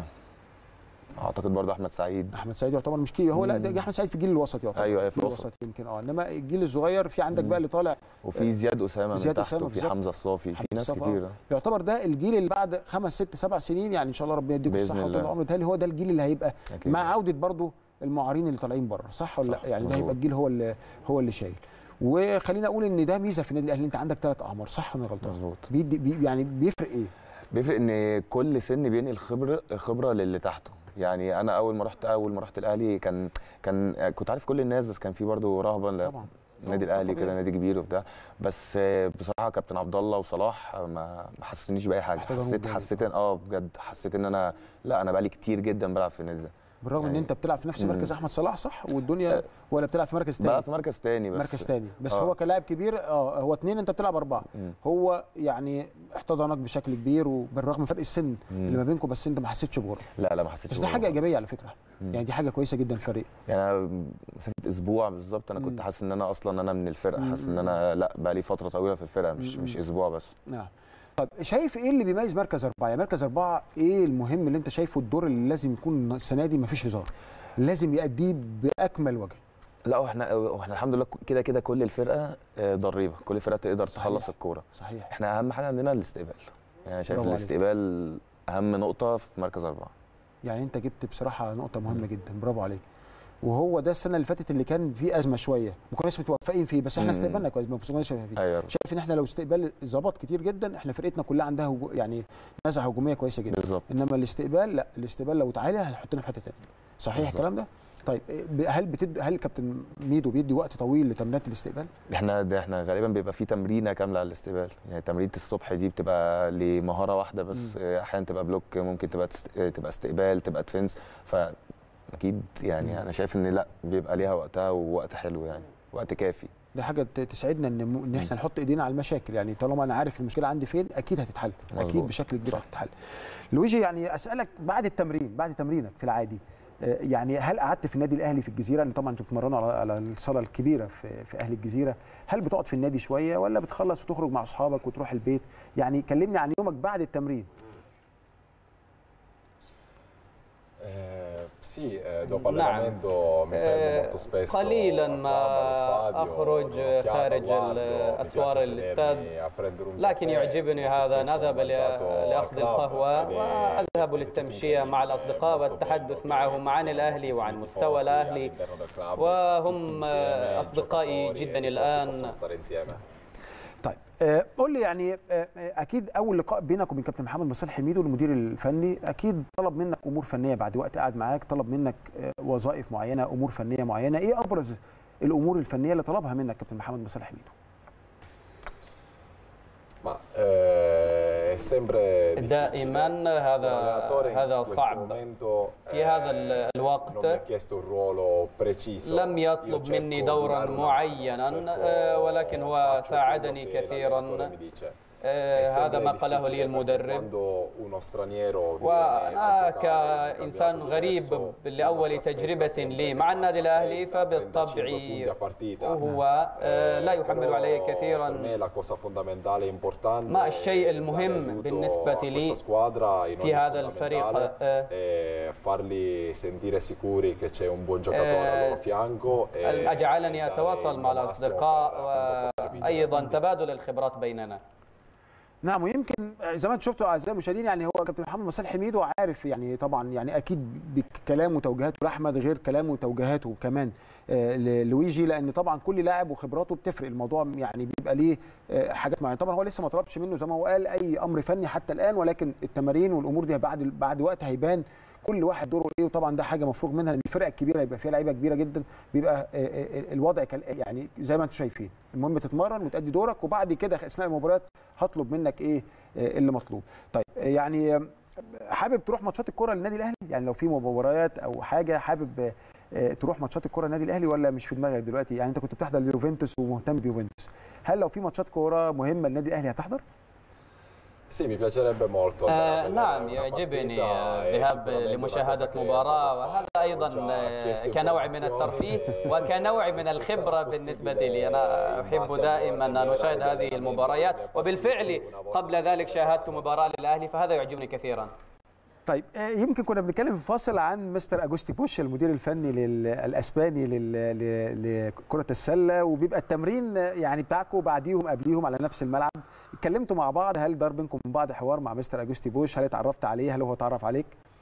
S2: اعتقد برضو احمد سعيد
S1: احمد سعيد يعتبر مش كبير هو لا ده
S2: مم.
S1: احمد سعيد في الجيل الوسط يعتبر
S2: أيوة، أيوة، في
S1: الجيل
S2: الوسط.
S1: الوسط يمكن اه انما الجيل الصغير في عندك
S2: مم.
S1: بقى اللي طالع
S2: وفي زياد اسامه من
S1: زياد
S2: تحت
S1: أسامة
S2: وفي
S1: بالظبط.
S2: حمزه الصافي في
S1: حمزة
S2: ناس
S1: الصافي،
S2: كتير
S1: آه. يعتبر ده الجيل اللي بعد خمس ست سبع سنين يعني ان شاء الله ربنا يديكم
S2: بإذن
S1: الصحه وطول
S2: الله.
S1: العمر بيتهيألي هو ده الجيل اللي هيبقى
S2: أكيد.
S1: مع عوده برضو المعارين اللي طالعين بره صح ولا
S2: صح،
S1: لا يعني ده
S2: مظبوط.
S1: هيبقى الجيل هو اللي هو اللي شايل وخلينا اقول ان ده ميزه في النادي الاهلي انت عندك ثلاث اعمار صح ولا أنا غلطان
S2: مظبوط
S1: بيدي بي يعني بيفرق ايه
S2: بيفرق ان كل سن بينقل خبره خبره للي تحته يعني انا اول ما رحت اول ما رحت الاهلي كان كان كنت عارف كل الناس بس كان في برضه رهبه ل-
S1: طبعا
S2: النادي
S1: طبعاً،
S2: الاهلي
S1: طبيعي.
S2: كده نادي كبير وبتاع بس آه، بصراحه كابتن عبد الله وصلاح آه، ما ما حسسنيش باي حاجه
S1: احتضنوك
S2: حسيت
S1: جامد.
S2: حسيت إن- اه بجد حسيت ان انا لا انا بقالي كتير جدا بلعب في النادي ده
S1: بالرغم ان
S2: يعني-
S1: انت بتلعب في نفس
S2: مم.
S1: مركز احمد صلاح صح والدنيا
S2: آه.
S1: ولا بتلعب في مركز تاني
S2: بقى في مركز تاني بس
S1: مركز تاني بس
S2: آه.
S1: هو كلاعب كبير اه هو اتنين انت بتلعب اربعه
S2: مم.
S1: هو يعني احتضنك بشكل كبير وبالرغم من فرق السن
S2: مم.
S1: اللي ما بينكم بس انت ما حسيتش بغربه
S2: لا لا ما حسيتش
S1: بس ده
S2: بغربة.
S1: حاجه ايجابيه على فكره
S2: مم.
S1: يعني دي حاجه كويسه جدا الفريق
S2: يعني انا مسافه اسبوع بالظبط انا
S1: مم.
S2: كنت حاسس ان انا اصلا انا من الفرقه
S1: مم.
S2: حاسس ان انا لا بقى لي فتره طويله في الفرقه مش
S1: مم.
S2: مش اسبوع بس
S1: نعم طب شايف ايه اللي بيميز مركز اربعه؟ يعني مركز اربعه ايه المهم اللي انت شايفه الدور اللي لازم يكون السنه دي مفيش هزار لازم يأديه باكمل وجه
S2: لا واحنا واحنا الحمد لله كده كده كل الفرقه آه، ضريبه كل فرقه تقدر
S1: صحيح.
S2: تخلص الكوره
S1: صحيح
S2: احنا اهم حاجه عندنا الاستقبال يعني شايف
S1: برافو عليك.
S2: الاستقبال اهم نقطه في مركز اربعه
S1: يعني انت جبت بصراحه نقطه مهمه جدا برافو عليك وهو ده السنه اللي فاتت اللي كان فيه ازمه شويه ما كناش متوفقين فيه بس احنا
S2: مم.
S1: استقبلنا كويس ما كناش فيه
S2: ايوه
S1: شايف ان احنا لو استقبال ظبط كتير جدا احنا فرقتنا كلها عندها هجو يعني نزعه هجوميه كويسه جدا
S2: بالظبط
S1: انما الاستقبال لا الاستقبال لو تعالى هيحطنا في حته ثانيه صحيح
S2: بالظبط.
S1: الكلام ده طيب ب- هل بتد... هل كابتن ميدو بيدي وقت طويل لتمرينات الاستقبال؟
S2: احنا ده احنا غالبا بيبقى في تمرينه كامله على الاستقبال يعني تمرينه الصبح دي بتبقى لمهاره واحده بس احيانا تبقى بلوك ممكن تبقى تست... تبقى استقبال تبقى ديفنس فاكيد يعني انا شايف ان لا بيبقى ليها وقتها ووقت حلو يعني وقت كافي
S1: دي حاجه ت- تسعدنا ان م... ان احنا نحط ايدينا على المشاكل يعني طالما انا عارف المشكله عندي فين اكيد هتتحل اكيد
S2: مظبوط.
S1: بشكل كبير
S2: صح.
S1: هتتحل لويجي يعني اسالك بعد التمرين بعد تمرينك في العادي آه، يعني هل قعدت في النادي الاهلي في الجزيره ان طبعا انتوا بتتمرنوا على على الصاله الكبيره في في اهل الجزيره هل بتقعد في النادي شويه ولا بتخلص وتخرج مع اصحابك وتروح البيت يعني كلمني عن يومك بعد التمرين
S3: Eh, sì, eh, dopo
S4: نعم.
S3: allenamento mi fermo
S4: Eh,
S3: molto spesso
S4: قليلاً
S3: al club,
S4: ما
S3: allo stadio,
S4: أخرج
S3: do un'occhiata,
S4: خارج
S3: guardo,
S4: ال-
S3: mi
S4: أسوار
S3: piace
S4: الاستاد.
S3: sedermi a prendere un
S4: لكن
S3: caffè,
S4: يعجبني
S3: molto
S4: هذا
S3: spesso ho
S4: نذهب ل-
S3: mangiato al
S4: لأخذ
S3: club
S4: القهوة
S3: ed è-
S4: وأذهب
S3: ed è tutto
S4: للتمشية مع
S3: incredibile,
S4: الأصدقاء
S3: molto
S4: والتحدث
S3: bello
S4: معهم
S3: che
S4: عن
S3: ci sono
S4: الأهلي
S3: tantissimi
S4: وعن مستوى
S3: tifosi
S4: الأهلي
S3: all'interno del club,
S4: وهم
S3: tutti insieme,
S4: أصدقائي
S3: giocatori,
S4: جدا
S3: e i tifosi
S4: الآن
S3: possono stare insieme.
S1: طيب آه، قول لي يعني آه، آه، اكيد اول لقاء بينك وبين كابتن محمد مصالح حميدو المدير الفني اكيد طلب منك امور فنيه بعد وقت قعد معاك طلب منك آه، وظائف معينه امور فنيه معينه ايه ابرز الامور الفنيه اللي طلبها منك كابتن محمد مصالح حميدو
S3: Ma eh, è sempre difficile.
S4: دائما
S3: Un
S4: هذا
S3: allenatore in
S4: هذا
S3: questo
S4: صعب
S3: momento,
S4: في هذا
S3: eh,
S4: الوقت
S3: non mi ha chiesto un ruolo preciso.
S4: لم
S3: Io
S4: يطلب
S3: cerco
S4: مني
S3: di
S4: دورا
S3: dare una mano,
S4: معينا
S3: cerco-
S4: آه، ولكن هو
S3: faccio
S4: ساعدني
S3: quello che
S4: كثيرا
S3: l'allenatore mi dice.
S4: آه،
S3: È
S4: هذا
S3: sempre
S4: ما قاله
S3: difficile
S4: لي
S3: perché
S4: المدرب
S3: quando uno straniero viene
S4: وأنا
S3: a giocare in un
S4: كإنسان
S3: campionato
S4: غريب
S3: diverso,
S4: لأول
S3: uno si aspetta
S4: تجربة
S3: sempre
S4: لي
S3: che
S4: مع
S3: faccia
S4: النادي الأهلي
S3: 30,
S4: فبالطبع
S3: 35 punti a partita.
S4: هو آه، لا
S3: Eh,
S4: يحمل
S3: però
S4: علي
S3: Per
S4: كثيرا
S3: me la cosa fondamentale e importante
S4: ما الشيء
S3: è
S4: المهم
S3: dare aiuto
S4: بالنسبة
S3: a
S4: لي
S3: questa squadra in
S4: في
S3: ogni
S4: هذا الفريق
S3: fondamentale
S4: آه،
S3: e farli sentire sicuri che c'è un buon giocatore al
S4: Eh,
S3: loro fianco e
S4: أن أجعلني
S3: dare
S4: أتواصل
S3: il
S4: مع
S3: massimo
S4: الأصدقاء
S3: per appunto poter vincere.
S4: وأيضا تبادل الخبرات بيننا
S1: نعم ويمكن زي ما انتم شفتوا اعزائي المشاهدين يعني هو كابتن محمد مصالح حميدو عارف يعني طبعا يعني اكيد بكلامه وتوجيهاته لاحمد غير كلامه وتوجيهاته كمان آه، للويجي لان طبعا كل لاعب وخبراته بتفرق الموضوع يعني بيبقى ليه آه، حاجات معينه طبعا هو لسه ما طلبش منه زي ما هو قال اي امر فني حتى الان ولكن التمارين والامور دي بعد بعد وقت هيبان كل واحد دوره ايه وطبعا ده حاجه مفروغ منها ان الفرق الكبيره يبقى فيها لعيبه كبيره جدا بيبقى آه، آه، الوضع كال- يعني زي ما انتم شايفين المهم تتمرن وتأدي دورك وبعد كده اثناء المباريات هطلب منك ايه آه، اللي مطلوب طيب آه، يعني آه، حابب تروح ماتشات الكره للنادي الاهلي يعني لو في مباريات او حاجه حابب آه، آه، تروح ماتشات الكره للنادي الاهلي ولا مش في دماغك دلوقتي يعني انت كنت بتحضر ليوفنتوس ومهتم بيوفنتوس هل لو في ماتشات كوره مهمه للنادي الاهلي هتحضر
S3: Sì, mi piacerebbe molto andare a
S4: آه،
S3: vedere
S4: نعم
S3: una
S4: يعجبني
S3: partita
S4: آه،
S3: e
S4: الذهاب
S3: sicuramente una
S4: لمشاهدة
S3: cosa che
S4: مباراة
S3: vorrei
S4: وهذا
S3: fare.
S4: أيضا
S3: Ho già
S4: آه،
S3: chiesto
S4: كنوع من
S3: informazioni
S4: الترفيه
S3: e
S4: وكنوع من
S3: se sarà
S4: الخبرة بالنسبة
S3: possibile
S4: لي أنا
S3: in
S4: أحب
S3: base
S4: دائما
S3: alle
S4: أن
S3: mie
S4: نشاهد
S3: ore di
S4: هذه
S3: allenamento,
S4: المباريات
S3: alle mie
S4: وبالفعل
S3: partite, una volta
S4: قبل
S3: che
S4: ذلك
S3: c'è
S4: شاهدت
S3: una
S4: مباراة للأهلي فهذا يعجبني كثيرا
S1: طيب آه، يمكن كنا بنتكلم في فاصل عن مستر اجوستي بوش المدير الفني لل- الاسباني لل- ل- لكره السله وبيبقى التمرين آه، يعني بتاعكم بعديهم قبليهم على نفس الملعب اتكلمتوا مع بعض هل دار بينكم من بعض حوار مع مستر اجوستي بوش هل اتعرفت عليه هل هو اتعرف عليك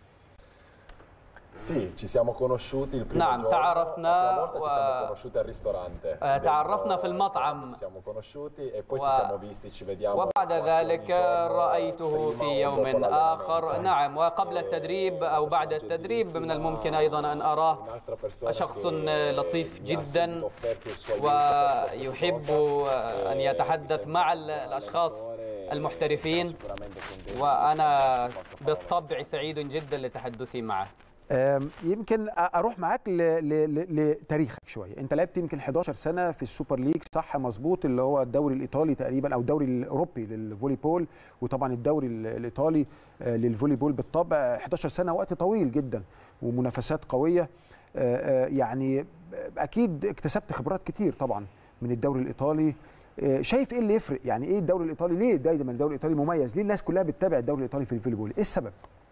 S3: Sì, ci siamo conosciuti il primo
S4: نعم،
S3: giorno.
S4: تعرفنا
S3: La prima volta
S4: و-
S3: ci siamo conosciuti al ristorante.
S4: آه،
S3: Dentro-
S4: تعرفنا في المطعم.
S3: Ci siamo conosciuti e poi
S4: و-
S3: ci siamo visti, ci vediamo
S4: وبعد
S3: quasi ogni
S4: ذلك
S3: giorno,
S4: رأيته
S3: prima
S4: في
S3: o
S4: يوم
S3: dopo l'allenamento.
S4: آخر نعم وقبل التدريب أو بعد التدريب من الممكن أيضا أن أراه
S3: Un'altra persona
S4: شخص
S3: che
S4: لطيف
S3: mi ha
S4: جدا
S3: subito offerto il suo aiuto per qualsiasi
S4: ويحب
S3: cosa.
S4: أن
S3: E
S4: يتحدث
S3: mi
S4: مع
S3: sembra un buon
S4: الأشخاص
S3: allenatore,
S4: المحترفين
S3: siamo sicuramente contenti
S4: وأنا
S3: di qualche parola.
S4: بالطبع سعيد جدا لتحدثي معه
S1: آم، يمكن أ- اروح معاك ل- ل- ل- لتاريخك شويه انت لعبت يمكن 11 سنه في السوبر ليج صح مظبوط اللي هو الدوري الايطالي تقريبا او الدوري الاوروبي للفولي بول وطبعا الدوري ال- الايطالي آه، للفولي بول بالطبع 11 سنه وقت طويل جدا ومنافسات قويه آه، آه، يعني اكيد اكتسبت خبرات كتير طبعا من الدوري الايطالي آه، شايف ايه اللي يفرق يعني ايه الدوري الايطالي ليه دايما الدوري الايطالي مميز ليه الناس كلها بتتابع الدوري الايطالي في الفولي بول ايه السبب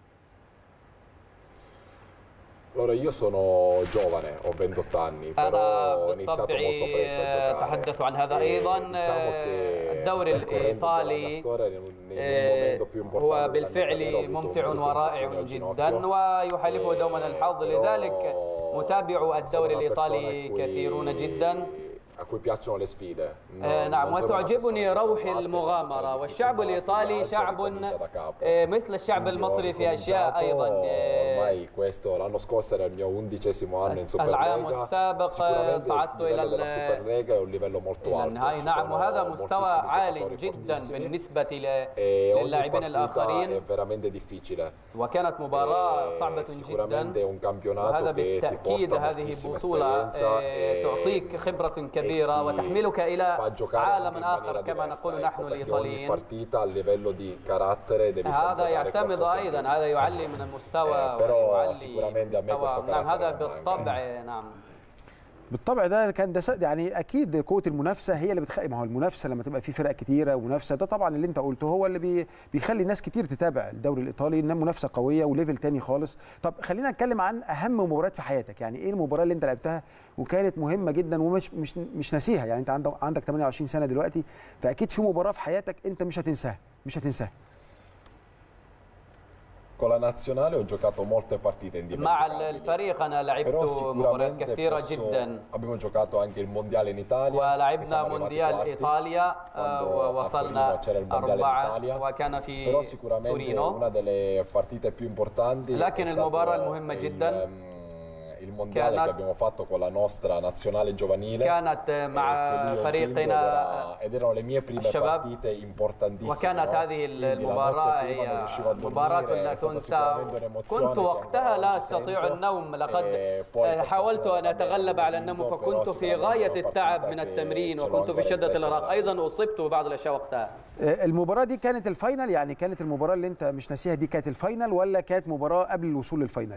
S3: Allora, io sono giovane, ho 28 anni,
S4: أنا
S3: però ho iniziato
S4: بالطبع
S3: molto presto a giocare.
S4: أتحدث عن هذا
S3: E
S4: أيضا
S3: diciamo che
S4: الدوري
S3: percorrendo tutta la mia
S4: الإيطالي
S3: storia, in un, in un
S4: آه،
S3: momento più importante
S4: هو
S3: della mia carriera, ho
S4: بالفعل
S3: avuto un
S4: ممتع
S3: brutto
S4: ورائع
S3: infortunio al
S4: جدا
S3: ginocchio.
S4: ويحالفه دوما الحظ
S3: Però
S4: لذلك متابعو
S3: sono
S4: الدوري
S3: una persona
S4: الإيطالي
S3: a cui
S4: كثيرون جدا
S3: a cui piacciono le sfide.
S4: آه،
S3: Non-
S4: نعم
S3: non sono una
S4: وتعجبني
S3: persona
S4: روح
S3: riservata,
S4: المغامرة
S3: c'è
S4: والشعب
S3: difficoltà,
S4: الإيطالي
S3: si
S4: شعب
S3: ricomincia da capo.
S4: آه، مثل الشعب
S3: Quindi ho
S4: المصري في أشياء أيضا آه،
S3: Ormai questo l'anno scorso era il mio undicesimo anno in
S4: العام
S3: Superlega.
S4: السابق
S3: Sicuramente il
S4: صعدت إلى
S3: livello della
S4: ال-
S3: Superlega è un livello molto
S4: إلى
S3: alto.
S4: النهائي
S3: Ci
S4: نعم
S3: sono
S4: وهذا مستوى
S3: moltissimi
S4: عال
S3: giocatori
S4: جدا
S3: fortissimi.
S4: بالنسبة ل-
S3: E ogni
S4: للاعبين
S3: partita è
S4: الآخرين
S3: veramente difficile.
S4: وكانت مباراة
S3: E
S4: صعبة
S3: sicuramente
S4: جدا
S3: è un campionato
S4: وهذا
S3: che ti
S4: بالتأكيد
S3: porta
S4: هذه
S3: moltissima
S4: بطولة
S3: esperienza
S4: آه،
S3: e-
S4: تعطيك خبرة كبيرة
S3: e ti
S4: وتحملك إلى
S3: fa giocare anche
S4: عالم
S3: in
S4: آخر
S3: maniera
S4: كما
S3: diversa,
S4: نقول
S3: ecco,
S4: نحن
S3: perché ogni
S4: الإيطاليين
S3: partita a livello di carattere devi sempre
S4: هذا
S3: dare
S4: يعتمد
S3: qualcosa in
S4: أيضا
S3: più.
S4: هذا يعلي من المستوى
S3: آه، però
S4: ويعلي
S3: sicuramente a me questo
S4: مستوى نعم هذا
S3: carattere non manca.
S4: بالطبع نعم
S1: بالطبع ده كان ده س- يعني اكيد قوه المنافسه هي اللي بتخلي ما هو المنافسه لما تبقى في فرق كتيره ومنافسه ده طبعا اللي انت قلته هو اللي بي بيخلي ناس كتير تتابع الدوري الايطالي انها منافسه قويه وليفل تاني خالص طب خلينا نتكلم عن اهم مباريات في حياتك يعني ايه المباراه اللي انت لعبتها وكانت مهمه جدا ومش مش مش ناسيها يعني انت عندك عندك 28 سنه دلوقتي فاكيد في مباراه في حياتك انت مش هتنساها مش هتنساها
S3: Con la nazionale ho giocato molte partite
S4: مع
S3: indimenticabili.
S4: الفريق أنا لعبت
S3: Però
S4: مباريات
S3: sicuramente
S4: كثيرة
S3: posso-
S4: جدا
S3: abbiamo giocato anche il mondiale in Italia. che
S4: ولعبنا
S3: siamo arrivati
S4: مونديال
S3: quarti.
S4: إيطاليا آه،
S3: quando a
S4: ووصلنا
S3: Torino c'era il mondiale
S4: أربعة
S3: d'Italia.
S4: وكان في
S3: Però sicuramente
S4: تورينو
S3: una delle partite più importanti
S4: لكن
S3: è
S4: المباراة
S3: stato
S4: المهمة
S3: il,
S4: جدا
S3: ehm, il mondiale
S4: كانت-
S3: che abbiamo fatto con la nostra nazionale giovanile.
S4: كانت
S3: eh,
S4: مع
S3: che lì ho vinto ed,
S4: فريقنا
S3: era- ed erano le mie prime
S4: الشباب.
S3: partite importantissime.
S4: وكانت
S3: no?
S4: هذه
S3: Quindi la
S4: المباراة
S3: notte prima non
S4: هي
S3: riuscivo a dormire,
S4: مباراة لا
S3: è stata
S4: تنسى
S3: sicuramente un'emozione
S4: كنت
S3: che
S4: وقتها
S3: ancora
S4: لا
S3: oggi
S4: أستطيع
S3: sento.
S4: النوم لقد
S3: Eh, poi
S4: آه،
S3: per
S4: حاولت
S3: fortuna
S4: أن
S3: vabbè,
S4: أتغلب على
S3: ho
S4: النوم
S3: vinto,
S4: فكنت
S3: però
S4: في
S3: sicuramente
S4: غاية
S3: una
S4: التعب
S3: partita
S4: من
S3: che
S4: التمرين
S3: ce l'ho
S4: وكنت في
S3: ancora
S4: شدة
S3: impressa
S4: الأرق
S3: nella
S4: أيضا أصبت ببعض الأشياء وقتها
S1: آه، المباراه دي كانت الفاينل يعني كانت المباراه اللي انت مش ناسيها دي كانت الفاينل ولا كانت مباراه قبل الوصول للفاينل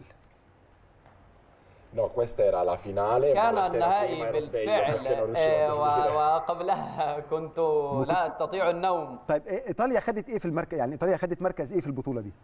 S3: No, questa era la finale, ma
S4: كان
S3: la sera
S4: النهائي
S3: prima ero sveglio
S4: بالفعل
S3: perché non riuscivo
S4: آه،
S3: a
S4: و-
S3: dormire.
S4: وقبلها كنت لا أستطيع النوم
S1: طيب إيه- ايطاليا خدت ايه في المركز يعني ايطاليا خدت مركز ايه في البطوله دي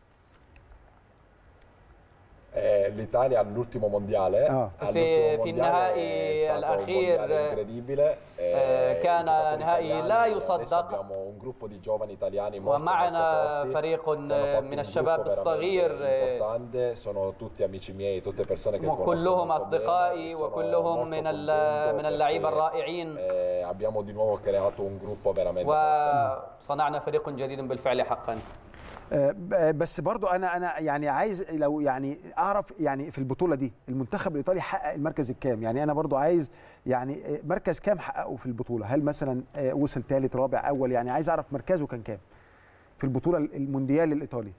S3: Eh, L'Italia all'ultimo mondiale,
S1: Ah.
S3: all'ultimo
S4: في- في
S3: mondiale
S4: النهائي
S3: è stato un
S4: الأخير،
S3: mondiale incredibile.
S4: eh,
S3: i
S4: كان
S3: giocatori
S4: نهائي
S3: italiani,
S4: لا
S3: adesso
S4: يصدق.
S3: abbiamo un gruppo di giovani italiani molto,
S4: ومعنا
S3: molto forti,
S4: فريق
S3: che hanno fatto
S4: من
S3: un
S4: الشباب
S3: gruppo veramente
S4: الصغير eh,
S3: importante, sono tutti amici miei, tutte persone che conosco
S4: وكلهم
S3: molto bene,
S4: أصدقائي
S3: sono
S4: وكلهم
S3: molto
S4: من ال-
S3: contento
S4: من اللعيبة
S3: perché,
S4: الرائعين
S3: eh, abbiamo di nuovo creato un gruppo veramente forte.
S4: وصنعنا فريق جديد بالفعل حقا
S1: آه، ب- بس برضو انا انا يعني عايز لو يعني اعرف يعني في البطوله دي المنتخب الايطالي حقق المركز الكام يعني انا برضو عايز يعني آه، مركز كام حققه في البطوله هل مثلا آه، وصل ثالث رابع اول يعني عايز اعرف مركزه كان كام في البطوله المونديال الايطالي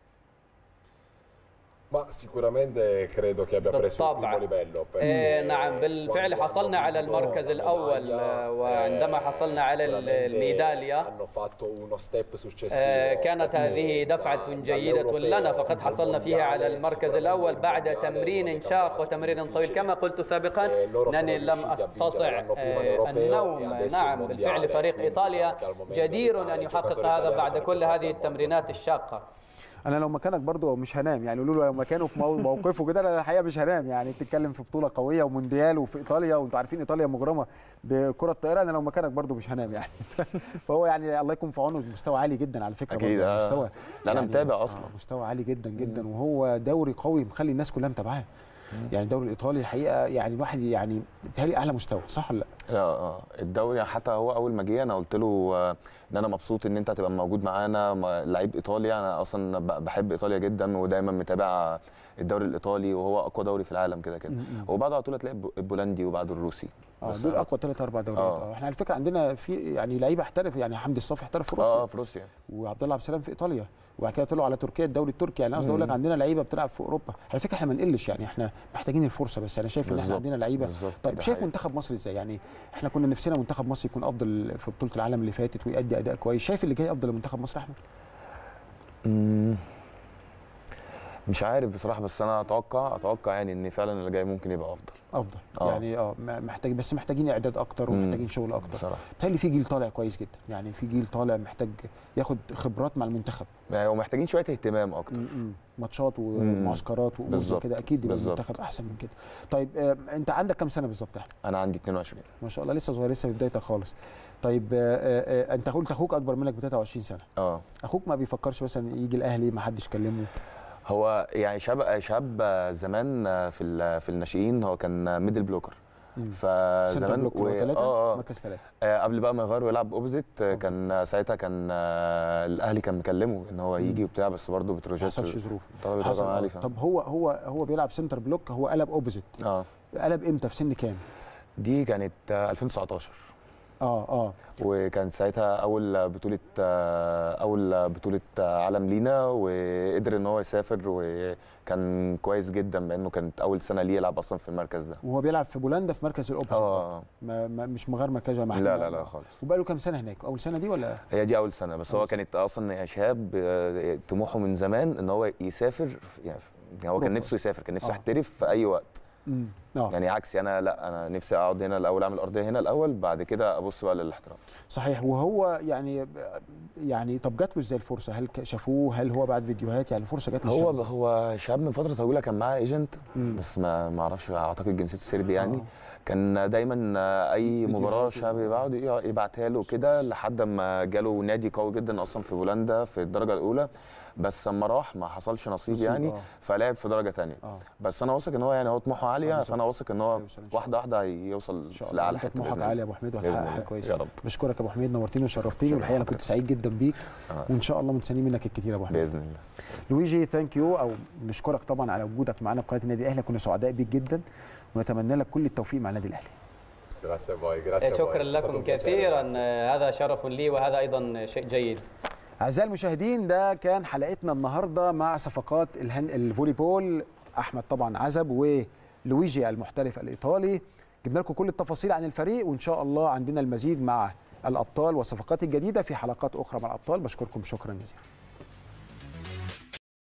S3: Ma sicuramente credo che abbia preso il
S4: بالطبع.
S3: primo livello. perché
S4: إيه نعم بالفعل
S3: quando
S4: حصلنا
S3: hanno
S4: على
S3: vinto
S4: المركز
S3: la
S4: الأول
S3: medaglia,
S4: آه، وعندما
S3: eh,
S4: حصلنا على ال-
S3: sicuramente
S4: الميدالية
S3: hanno fatto uno step successivo
S4: آه، كانت
S3: perché
S4: هذه
S3: da-
S4: دفعة جيدة
S3: dall'europeo
S4: لنا فقد
S3: al
S4: حصلنا فيها على
S3: mondiale
S4: المركز
S3: sicuramente
S4: الأول
S3: il
S4: بعد
S3: mondiale è uno
S4: تمرين
S3: dei
S4: شاق
S3: campionati
S4: وتمرين
S3: più
S4: طويل
S3: difficili.
S4: كما قلت سابقا
S3: Eh, loro sono
S4: أنني لم
S3: riusciti a vincere
S4: أستطع
S3: l'anno prima
S4: آه،
S3: l'europeo
S4: النوم
S3: e adesso il
S4: نعم بالفعل
S3: mondiale.
S4: فريق
S3: Quindi
S4: إيطاليا
S3: diciamo che al momento
S4: جدير
S3: l'Italia,
S4: أن
S3: il
S4: يحقق
S3: giocatore
S4: هذا
S3: italiano
S4: بعد
S3: sono
S4: كل
S3: più
S4: هذه
S3: forti al mondo.
S4: التمرينات الشاقة
S1: انا لو مكانك برضو مش هنام يعني قولوا له لو مكانه في مو- موقفه كده انا الحقيقه مش هنام يعني بتتكلم في بطوله قويه ومونديال وفي ايطاليا وانتوا عارفين ايطاليا مغرمه بكره الطائره انا لو مكانك برضو مش هنام يعني فهو يعني الله يكون في عونه مستوى عالي جدا على فكره
S2: أكيد،
S1: برضو
S2: آه.
S1: مستوى
S2: لا، أنا متابع أصلاً.
S1: آه مستوى عالي جدا جدا وهو دوري قوي مخلي الناس كلها متابعاه يعني الدوري الايطالي الحقيقه يعني الواحد يعني بيتهيألي اعلى مستوى صح ولا لا؟
S2: لا اه الدوري حتى هو اول ما جه انا قلت له آه، ان انا مبسوط ان انت هتبقى موجود معانا ما- لعيب ايطالي انا اصلا ب- بحب ايطاليا جدا ودايما متابع الدوري الايطالي وهو اقوى دوري في العالم كده كده وبعده على طول هتلاقي الب- البولندي وبعده الروسي
S1: اه
S2: بس
S1: دول اقوى ثلاث اربع دوريات
S2: آه.
S1: اه احنا على فكره عندنا في يعني لعيبه احترف يعني حمدي الصافي احترف في روسيا
S2: اه في روسيا
S1: وعبد الله عبد السلام في ايطاليا وبعد كده طلعوا على تركيا الدوري التركي يعني قصدي اقول لك عندنا لعيبه بتلعب في اوروبا على فكره احنا ما نقلش يعني احنا محتاجين الفرصه بس انا شايف ان احنا
S2: بالظبط،
S1: عندنا لعيبه
S2: بالظبط،
S1: طيب
S2: ده
S1: شايف
S2: حقيقي.
S1: منتخب مصر ازاي يعني احنا كنا نفسنا منتخب مصر يكون افضل في بطوله العالم اللي فاتت ويؤدي اداء كويس شايف اللي جاي افضل لمنتخب مصر احمد
S2: مم. مش عارف بصراحه بس انا اتوقع اتوقع يعني ان فعلا اللي جاي ممكن يبقى افضل
S1: افضل
S2: آه.
S1: يعني اه م- محتاج بس محتاجين اعداد اكتر
S2: مم.
S1: ومحتاجين شغل اكتر
S2: بصراحه
S1: بيتهيألي في جيل طالع كويس جدا يعني في جيل طالع محتاج ياخد خبرات مع المنتخب
S2: يعني ومحتاجين شويه اهتمام اكتر
S1: م-م. ماتشات ومعسكرات وامور زي
S2: بالظبط.
S1: كده اكيد يبقى
S2: بالظبط.
S1: المنتخب احسن من كده طيب آه انت عندك كام سنه بالظبط يا احمد
S2: انا عندي 22
S1: ما شاء الله لسه صغير لسه في بدايتك خالص طيب آه آه آه، انت قلت اخوك اكبر منك ب 23 سنه
S2: اه
S1: اخوك ما بيفكرش مثلا يجي الاهلي ما حدش كلمه
S2: هو يعني شاب شاب زمان في ال- في الناشئين هو كان ميدل بلوكر
S1: سنتر
S2: فزمان
S1: بلوك اللي هو ثلاثه
S2: اه اه
S1: مركز ثلاثه
S2: آه، قبل بقى ما يغير ويلعب اوبوزيت آه، كان ساعتها كان آه، الاهلي كان مكلمه ان هو يجي وبتاع بس برضه
S1: ما
S2: بتروجيت
S1: حصلش ظروف
S2: طبعا
S1: حصل
S2: طبعا
S1: آه.
S2: علي فعلا.
S1: طب هو هو هو بيلعب سنتر بلوك هو قلب اوبوزيت
S2: اه
S1: قلب امتى في سن كام؟
S2: دي كانت آه، 2019
S1: اه اه
S2: وكان ساعتها اول بطوله آه، اول بطوله آه، عالم لينا وقدر ان هو يسافر وكان كويس جدا بانه كانت اول سنه ليه يلعب اصلا في المركز ده
S1: وهو بيلعب في بولندا في مركز الاوبوزيت برضه.
S2: اه
S1: ما ما مش مغير مركزه مع
S2: لا لا لا خالص
S1: وبقى له كام سنه هناك؟ اول سنه دي ولا
S2: هي دي اول سنه بس
S1: أول
S2: هو
S1: سنة.
S2: كانت اصلا شهاب آه، طموحه من زمان ان هو يسافر في- يعني هو كان
S1: أوروبا.
S2: نفسه يسافر كان نفسه
S1: آه.
S2: يحترف في اي وقت
S1: امم اه
S2: يعني عكسي انا لا انا نفسي اقعد هنا الاول اعمل ارضيه هنا الاول بعد كده ابص بقى للاحتراف
S1: صحيح وهو يعني يعني طب جات له ازاي الفرصه؟ هل ك- شافوه؟ هل هو بعد فيديوهات يعني الفرصه جات له
S2: هو
S1: إزاي؟
S2: هو شاب من فتره طويله كان معاه ايجنت
S1: مم.
S2: بس ما ما اعرفش اعتقد جنسيته سربي يعني
S1: آه.
S2: كان دايما اي
S1: فيديوهات
S2: مباراه
S1: و-
S2: شاب يقعد يبعتها له كده لحد ما جاله نادي قوي جدا اصلا في بولندا في الدرجه الاولى بس اما راح ما حصلش نصيب
S1: نصيب،
S2: يعني
S1: آه.
S2: فلعب في درجه ثانيه
S1: اه
S2: بس انا واثق ان هو يعني هو طموحه
S1: آه،
S2: عاليه
S1: بالظبط.
S2: فانا واثق ان هو
S1: هيوصل إن شاء
S2: واحده واحده هيوصل
S1: ان شاء
S2: في
S1: الله
S2: اعلى
S1: انت
S2: حته
S1: طموحك
S2: بإذن
S1: عالي
S2: الله.
S1: يا ابو حميد
S2: بإذن
S1: وهتحقق
S2: الله.
S1: حاجه كويسه
S2: يا رب
S1: بشكرك يا ابو حميد نورتني وشرفتني
S2: شكراً
S1: والحقيقه انا كنت
S2: حضرتك.
S1: سعيد جدا بيك
S2: آه.
S1: وان شاء الله مستنيين منك الكتير يا ابو حميد
S2: باذن الله
S1: لويجي ثانك يو او نشكرك طبعا على وجودك معنا في قناه النادي الاهلي كنا سعداء بيك جدا ونتمنى لك كل التوفيق مع النادي الاهلي
S3: Grazie a voi, grazie a voi.
S4: شكرا
S3: È stato
S4: لكم
S3: un piacere,
S4: كثيرا
S3: grazie.
S4: هذا شرف لي وهذا ايضا شيء جيد
S1: اعزائي المشاهدين ده كان حلقتنا النهارده مع صفقات الهن... الفولي بول احمد طبعا عزب ولويجي المحترف الايطالي جبنا لكم كل التفاصيل عن الفريق وان شاء الله عندنا المزيد مع الابطال والصفقات الجديده في حلقات اخرى مع الابطال بشكركم شكرا جزيلا